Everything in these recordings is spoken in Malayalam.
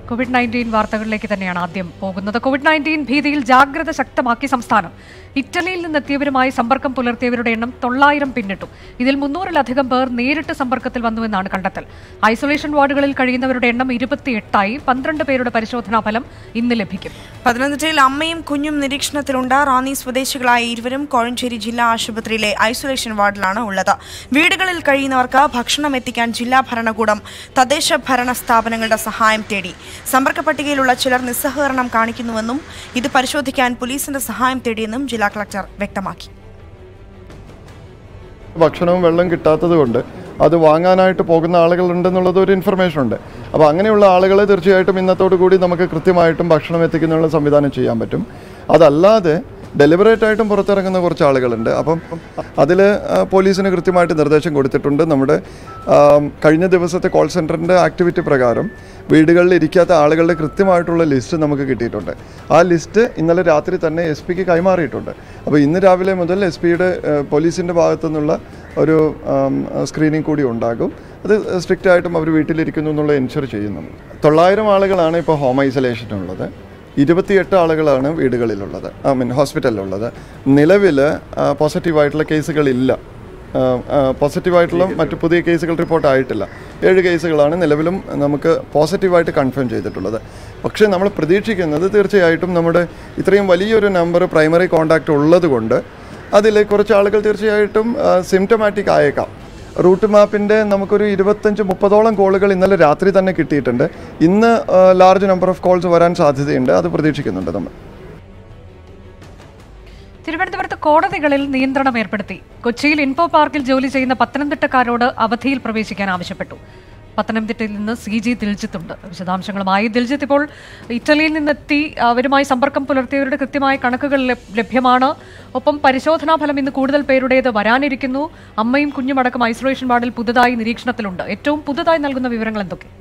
കോവിഡ് നയൻറ്റീൻ വാർത്തകളിലേക്ക് തന്നെയാണ് ആദ്യം പോകുന്നത് കോവിഡ് നയൻറ്റീൻ ഭീതിയിൽ ജാഗ്രത ശക്തമാക്കി സംസ്ഥാനം ഇറ്റലിയിൽ നിന്നെത്തിയവരുമായി സമ്പർക്കം പുലർത്തിയവരുടെ എണ്ണം തൊള്ളായിരം പിന്നിട്ടു ഇതിൽ മുന്നൂറിലധികം പേർ നേരിട്ട് സമ്പർക്കത്തിൽ വന്നുവെന്നാണ് കണ്ടെത്തൽ ഐസൊലേഷൻ വാർഡുകളിൽ കഴിയുന്നവരുടെ എണ്ണം ഇരുപത്തിയെട്ടായി പന്ത്രണ്ട് പേരുടെ പരിശോധനാ ഫലം ഇന്ന് ലഭിക്കും പത്തനംതിട്ടയിൽ അമ്മയും കുഞ്ഞും നിരീക്ഷണത്തിലുണ്ട് റാന്നി സ്വദേശികളായ ഇരുവരും കോഴഞ്ചേരി ജില്ലാ ആശുപത്രിയിലെ ഐസൊലേഷൻ വാർഡിലാണ് ഉള്ളത് വീടുകളിൽ കഴിയുന്നവർക്ക് ഭക്ഷണം എത്തിക്കാൻ ജില്ലാ ഭരണകൂടം തദ്ദേശ ഭരണ സ്ഥാപനങ്ങളുടെ സഹായം തേടി സമ്പർക്ക പട്ടികയിലുള്ള ചിലർ നിസ്സഹകരണം കാണിക്കുന്നുവെന്നും ഇത് പരിശോധിക്കാൻ പോലീസിന്റെ സഹായം തേടിയെന്നും ജില്ലാ കളക്ടർ വ്യക്തമാക്കി ഭക്ഷണവും വെള്ളം കിട്ടാത്തത് കൊണ്ട് അത് വാങ്ങാനായിട്ട് പോകുന്ന ആളുകളുണ്ടെന്നുള്ളത് ഒരു ഇൻഫർമേഷൻ ഉണ്ട് അപ്പോൾ അങ്ങനെയുള്ള ആളുകളെ തീർച്ചയായിട്ടും ഇന്നത്തോടു കൂടി നമുക്ക് കൃത്യമായിട്ടും ഭക്ഷണം എത്തിക്കുന്നതിനുള്ള സംവിധാനം ചെയ്യാൻ പറ്റും അതല്ലാതെ ഡെലിബറേറ്റ് ആയിട്ടും പുറത്തിറങ്ങുന്ന കുറച്ച് ആളുകളുണ്ട് അപ്പം അതിൽ പോലീസിന് കൃത്യമായിട്ട് നിർദ്ദേശം കൊടുത്തിട്ടുണ്ട് നമ്മുടെ ആം, കഴിഞ്ഞ ദിവസത്തെ കോൾ സെൻറ്ററിൻ്റെ ആക്ടിവിറ്റി പ്രകാരം വീടുകളിൽ ഇരിക്കാത്ത ആളുകളുടെ കൃത്യമായിട്ടുള്ള ലിസ്റ്റ് നമുക്ക് കിട്ടിയിട്ടുണ്ട് ആ ലിസ്റ്റ് ഇന്നലെ രാത്രി തന്നെ എസ് പിക്ക് കൈമാറിയിട്ടുണ്ട് അപ്പോൾ ഇന്ന് രാവിലെ മുതൽ എസ് പിയുടെ പോലീസിൻ്റെ ഭാഗത്തു നിന്നുള്ള ഒരു സ്ക്രീനിങ് കൂടി ഉണ്ടാകും അത് സ്ട്രിക്റ്റ് ആയിട്ടും അവർ വീട്ടിലിരിക്കുന്നു എന്നുള്ള എൻഷുർ ചെയ്യുന്നുണ്ട് തൊള്ളായിരം ആളുകളാണ് ഇപ്പോൾ ഹോം ഐസൊലേഷനുള്ളത് ഇരുപത്തിയെട്ട് ആളുകളാണ് വീടുകളിലുള്ളത് ഐ മീൻ ഹോസ്പിറ്റലിലുള്ളത് നിലവിൽ പോസിറ്റീവായിട്ടുള്ള കേസുകളില്ല പോസിറ്റീവായിട്ടുള്ള മറ്റു പുതിയ കേസുകൾ റിപ്പോർട്ട് ആയിട്ടില്ല ഏഴ് കേസുകളാണ് നിലവിലും നമുക്ക് പോസിറ്റീവായിട്ട് കൺഫേം ചെയ്തിട്ടുള്ളത് പക്ഷേ നമ്മൾ പ്രതീക്ഷിക്കുന്നത് തീർച്ചയായിട്ടും നമ്മുടെ ഇത്രയും വലിയൊരു നമ്പർ പ്രൈമറി കോണ്ടാക്റ്റ് ഉള്ളത് കൊണ്ട് അതിൽ കുറച്ച് ആളുകൾ തീർച്ചയായിട്ടും സിംറ്റമാറ്റിക് ആയേക്കാം റൂട്ട് മാപ്പിൻ്റെ നമുക്കൊരു ഇരുപത്തഞ്ച് മുപ്പതോളം കോളുകൾ ഇന്നലെ രാത്രി തന്നെ കിട്ടിയിട്ടുണ്ട് ഇന്ന് ലാർജ് നമ്പർ ഓഫ് കോൾസ് വരാൻ സാധ്യതയുണ്ട് അത് പ്രതീക്ഷിക്കുന്നുണ്ട് നമ്മൾ തിരുവനന്തപുരത്ത് കോടതികളിൽ നിയന്ത്രണം ഏർപ്പെടുത്തി കൊച്ചിയിൽ ഇൻഫോ പാർക്കിൽ ജോലി ചെയ്യുന്ന പത്തനംതിട്ടക്കാരോട് അവധിയിൽ പ്രവേശിക്കാൻ ആവശ്യപ്പെട്ടു പത്തനംതിട്ടയിൽ നിന്ന് സി ജി ദിൽജിത്തുണ്ട് വിശദാംശങ്ങളുമായി ദിൽജിത്ത് ഇപ്പോൾ ഇറ്റലിയിൽ നിന്നെത്തി അവരുമായി സമ്പർക്കം പുലർത്തിയവരുടെ കൃത്യമായ കണക്കുകൾ ലഭ്- ലഭ്യമാണ് ഒപ്പം പരിശോധനാ ഫലം ഇന്ന് കൂടുതൽ പേരുടേത് വരാനിരിക്കുന്നു അമ്മയും കുഞ്ഞുമടക്കം ഐസൊലേഷൻ വാർഡിൽ പുതുതായി നിരീക്ഷണത്തിലുണ്ട് ഏറ്റവും പുതുതായി നൽകുന്ന വിവരങ്ങൾ എന്തൊക്കെ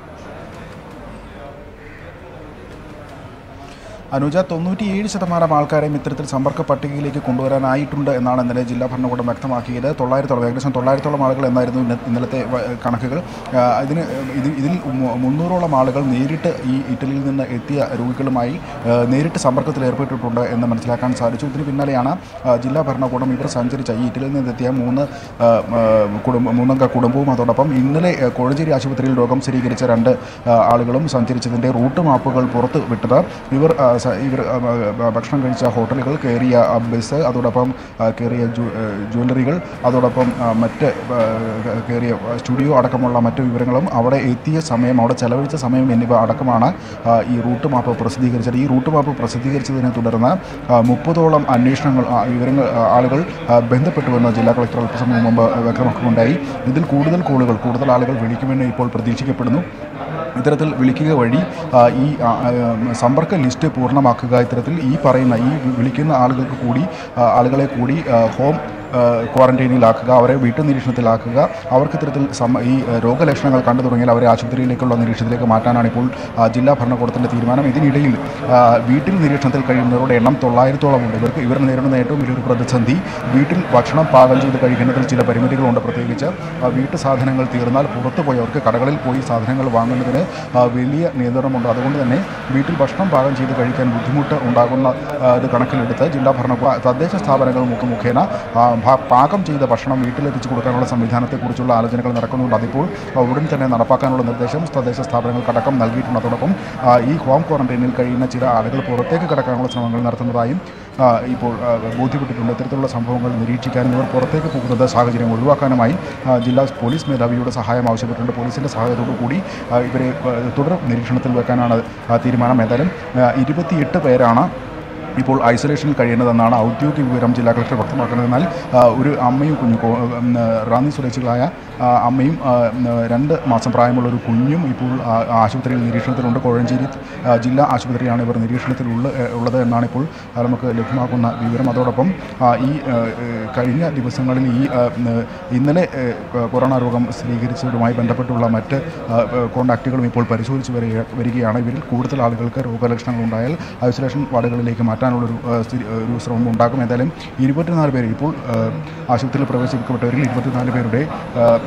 അനുജ തൊണ്ണൂറ്റിയേഴ് ശതമാനം ആൾക്കാരെയും ഇത്തരത്തിൽ സമ്പർക്ക പട്ടികയിലേക്ക് കൊണ്ടുവരാനായിട്ടുണ്ട് എന്നാണ് ഇന്നലെ ജില്ലാ ഭരണകൂടം വ്യക്തമാക്കിയത് തൊള്ളായിരത്തോളം ഏകദേശം തൊള്ളായിരത്തോളം ആളുകൾ എന്നായിരുന്നു ഇന്ന- ഇന്നലത്തെ വ- കണക്കുകൾ ആ, ഇതിന് ഇത് ഇതിൽ മു- മുന്നൂറോളം ആളുകൾ നേരിട്ട് ഈ ഇറ്റലിയിൽ നിന്ന് എത്തിയ രോഗികളുമായി ആ, നേരിട്ട് സമ്പർക്കത്തിൽ ഏർപ്പെട്ടിട്ടുണ്ട് എന്ന് മനസ്സിലാക്കാൻ സാധിച്ചു ഇതിന് പിന്നാലെയാണ് ആ, ജില്ലാ ഭരണകൂടം ഇവർ സഞ്ചരിച്ച ഈ ഇറ്റലിയിൽ നിന്നെത്തിയ മൂന്ന് ആ, ആ, കുടുംബ മൂന്നംഗ കുടുംബവും അതോടൊപ്പം ഇന്നലെ ആ, കോഴഞ്ചേരി ആശുപത്രിയിൽ രോഗം സ്ഥിരീകരിച്ച രണ്ട് ആ, ആളുകളും സഞ്ചരിച്ചതിൻ്റെ റൂട്ട് മാപ്പുകൾ പുറത്ത് വിട്ടത് ഇവർ ആ, സ- ഇവർ ആ, ആ, ഭക്ഷണം കഴിച്ച ഹോട്ടലുകൾ കയറിയ ആ, ബസ് അതോടൊപ്പം ആ, കയറിയ ജു- ആ, ജ്വല്ലറികൾ അതോടൊപ്പം ആ, മറ്റ് ആ, കയറിയ സ്റ്റുഡിയോ അടക്കമുള്ള മറ്റു വിവരങ്ങളും അവിടെ എത്തിയ സമയം അവിടെ ചെലവഴിച്ച സമയം എന്നിവ അടക്കമാണ് ആ, ഈ റൂട്ട് മാപ്പ് പ്രസിദ്ധീകരിച്ചത് ഈ റൂട്ട് മാപ്പ് പ്രസിദ്ധീകരിച്ചതിനെ തുടർന്ന് ആ, മുപ്പതോളം അന്വേഷണങ്ങൾ ആ, വിവരങ്ങൾ ആ, ആളുകൾ ആ, ബന്ധപ്പെട്ടുവെന്ന് ജില്ലാ കളക്ടർ അല്പസമയം മുമ്പ് വ്യക്തമാക്കുകയുണ്ടായി ഇതിൽ കൂടുതൽ കോളുകൾ കൂടുതൽ ആളുകൾ വിളിക്കുമെന്ന് ഇപ്പോൾ പ്രതീക്ഷിക്കപ്പെടുന്നു ഇത്തരത്തിൽ വിളിക്കുക വഴി ആ, ഈ ആ, ആ, സമ്പർക്ക ലിസ്റ്റ് പൂർണ്ണമാക്കുക ഇത്തരത്തിൽ ഈ പറയുന്ന ഈ വിളിക്കുന്ന ആളുകൾക്ക് കൂടി ആ, ആളുകളെ കൂടി ആ, ഹോം ആ, ക്വാറന്റൈനിലാക്കുക അവരെ വീട്ടു നിരീക്ഷണത്തിലാക്കുക അവർക്ക് ഇത്തരത്തിൽ സമ ഈ ആ, രോഗലക്ഷണങ്ങൾ കണ്ടു തുടങ്ങിയാൽ അവരെ ആശുപത്രിയിലേക്കുള്ള നിരീക്ഷണത്തിലേക്ക് മാറ്റാനാണ് ഇപ്പോൾ ആ, ജില്ലാ ഭരണകൂടത്തിൻ്റെ തീരുമാനം ഇതിനിടയിൽ ആ, വീട്ടിൽ നിരീക്ഷണത്തിൽ കഴിയുന്നവരുടെ എണ്ണം തൊള്ളായിരത്തോളം ഉണ്ട് ഇവർക്ക് ഇവർ നേരിടുന്ന ഏറ്റവും വലിയൊരു പ്രതിസന്ധി വീട്ടിൽ ഭക്ഷണം പാകം ചെയ്ത് കഴിക്കുന്നതിൽ ചില പരിമിതികളുണ്ട് പ്രത്യേകിച്ച് ആ, വീട്ടു സാധനങ്ങൾ തീർന്നാൽ പുറത്തു പോയി അവർക്ക് കടകളിൽ പോയി സാധനങ്ങൾ വാങ്ങുന്നതിന് ആ, വലിയ നിയന്ത്രണമുണ്ട് അതുകൊണ്ട് തന്നെ വീട്ടിൽ ഭക്ഷണം പാകം ചെയ്ത് കഴിക്കാൻ ബുദ്ധിമുട്ട് ഉണ്ടാകുന്ന ആ, ഇത് കണക്കിലെടുത്ത് ജില്ലാ ഭരണകൂട തദ്ദേശ സ്ഥാപനങ്ങൾ മുഖ മുഖേന ആ, ഭ- പാകം ചെയ്ത ഭക്ഷണം വീട്ടിലെത്തിച്ചു കൊടുക്കാനുള്ള സംവിധാനത്തെക്കുറിച്ചുള്ള ആലോചനകൾ നടക്കുന്നുണ്ട് അതിപ്പോൾ ആ, ഉടൻ തന്നെ നടപ്പാക്കാനുള്ള നിർദ്ദേശം തദ്ദേശ സ്ഥാപനങ്ങൾക്കടക്കം നൽകിയിട്ടുണ്ട് അതോടൊപ്പം ആ, ഈ ഹോം ക്വാറന്റൈനിൽ കഴിയുന്ന ചില ആളുകൾ പുറത്തേക്ക് കടക്കാനുള്ള ശ്രമങ്ങൾ നടത്തുന്നതായും ആ, ഇപ്പോൾ ആ, ബോധ്യപ്പെട്ടിട്ടുണ്ട് ഇത്തരത്തിലുള്ള സംഭവങ്ങൾ നിരീക്ഷിക്കാനും ഇവർ പുറത്തേക്ക് പോകുന്നത് സാഹചര്യം ഒഴിവാക്കാനുമായി ആ, ജില്ലാ പോലീസ് മേധാവിയുടെ സഹായം ആവശ്യപ്പെട്ടിട്ടുണ്ട് പോലീസിൻ്റെ സഹായത്തോടു കൂടി ആ, ഇവരെ ആ, തുടർ നിരീക്ഷണത്തിൽ വെക്കാനാണ് ആ, തീരുമാനം ഏതായാലും ആ, ഇരുപത്തിയെട്ട് പേരാണ് ഇപ്പോൾ ഐസൊലേഷനിൽ കഴിയുന്നതെന്നാണ് ഔദ്യോഗിക വിവരം ജില്ലാ കളക്ടർ വ്യക്തമാക്കുന്നത് എന്നാൽ ആ, ഒരു അമ്മയും കുഞ്ഞും കോ- ഉം, റാന്നി സ്വദേശികളായ ആ, അമ്മയും ആ, ഉം, രണ്ട് മാസം പ്രായമുള്ള ഒരു കുഞ്ഞും ഇപ്പോൾ ആ, ആശുപത്രിയിൽ നിരീക്ഷണത്തിലുണ്ട് കോഴഞ്ചേരി ആ, ജില്ലാ ആശുപത്രിയാണ് ഇവർ നിരീക്ഷണത്തിൽ ഉള്ള ഉള്ളത് എന്നാണ് ഇപ്പോൾ ആ, നമുക്ക് ലഭ്യമാക്കുന്ന വിവരം അതോടൊപ്പം ആ, ഈ ആ, ഏ, കഴിഞ്ഞ ദിവസങ്ങളിൽ ഈ ആ, ഉം, ഇന്നലെ ഏ, കൊറോണ രോഗം സ്ഥിരീകരിച്ചവരുമായി ബന്ധപ്പെട്ടുള്ള മറ്റ് ആ, ഏ, കോണ്ടാക്റ്റുകളും ഇപ്പോൾ പരിശോധിച്ച് വരിക വരികയാണ് ഇവരിൽ കൂടുതൽ ആളുകൾക്ക് രോഗലക്ഷണങ്ങൾ ഉണ്ടായാൽ ഐസൊലേഷൻ വാർഡുകളിലേക്ക് മാറ്റാനുള്ളൊരു ആ, സ്ഥിതി- ഒരു ശ്രമം ഉണ്ടാകും ഏതായാലും ഇരുപത്തിനാല് പേര് ഇപ്പോൾ ആ, ആശുപത്രിയിൽ പ്രവേശിപ്പിക്കപ്പെട്ടവരിൽ ഇരുപത്തിനാല് പേരുടെ ആ,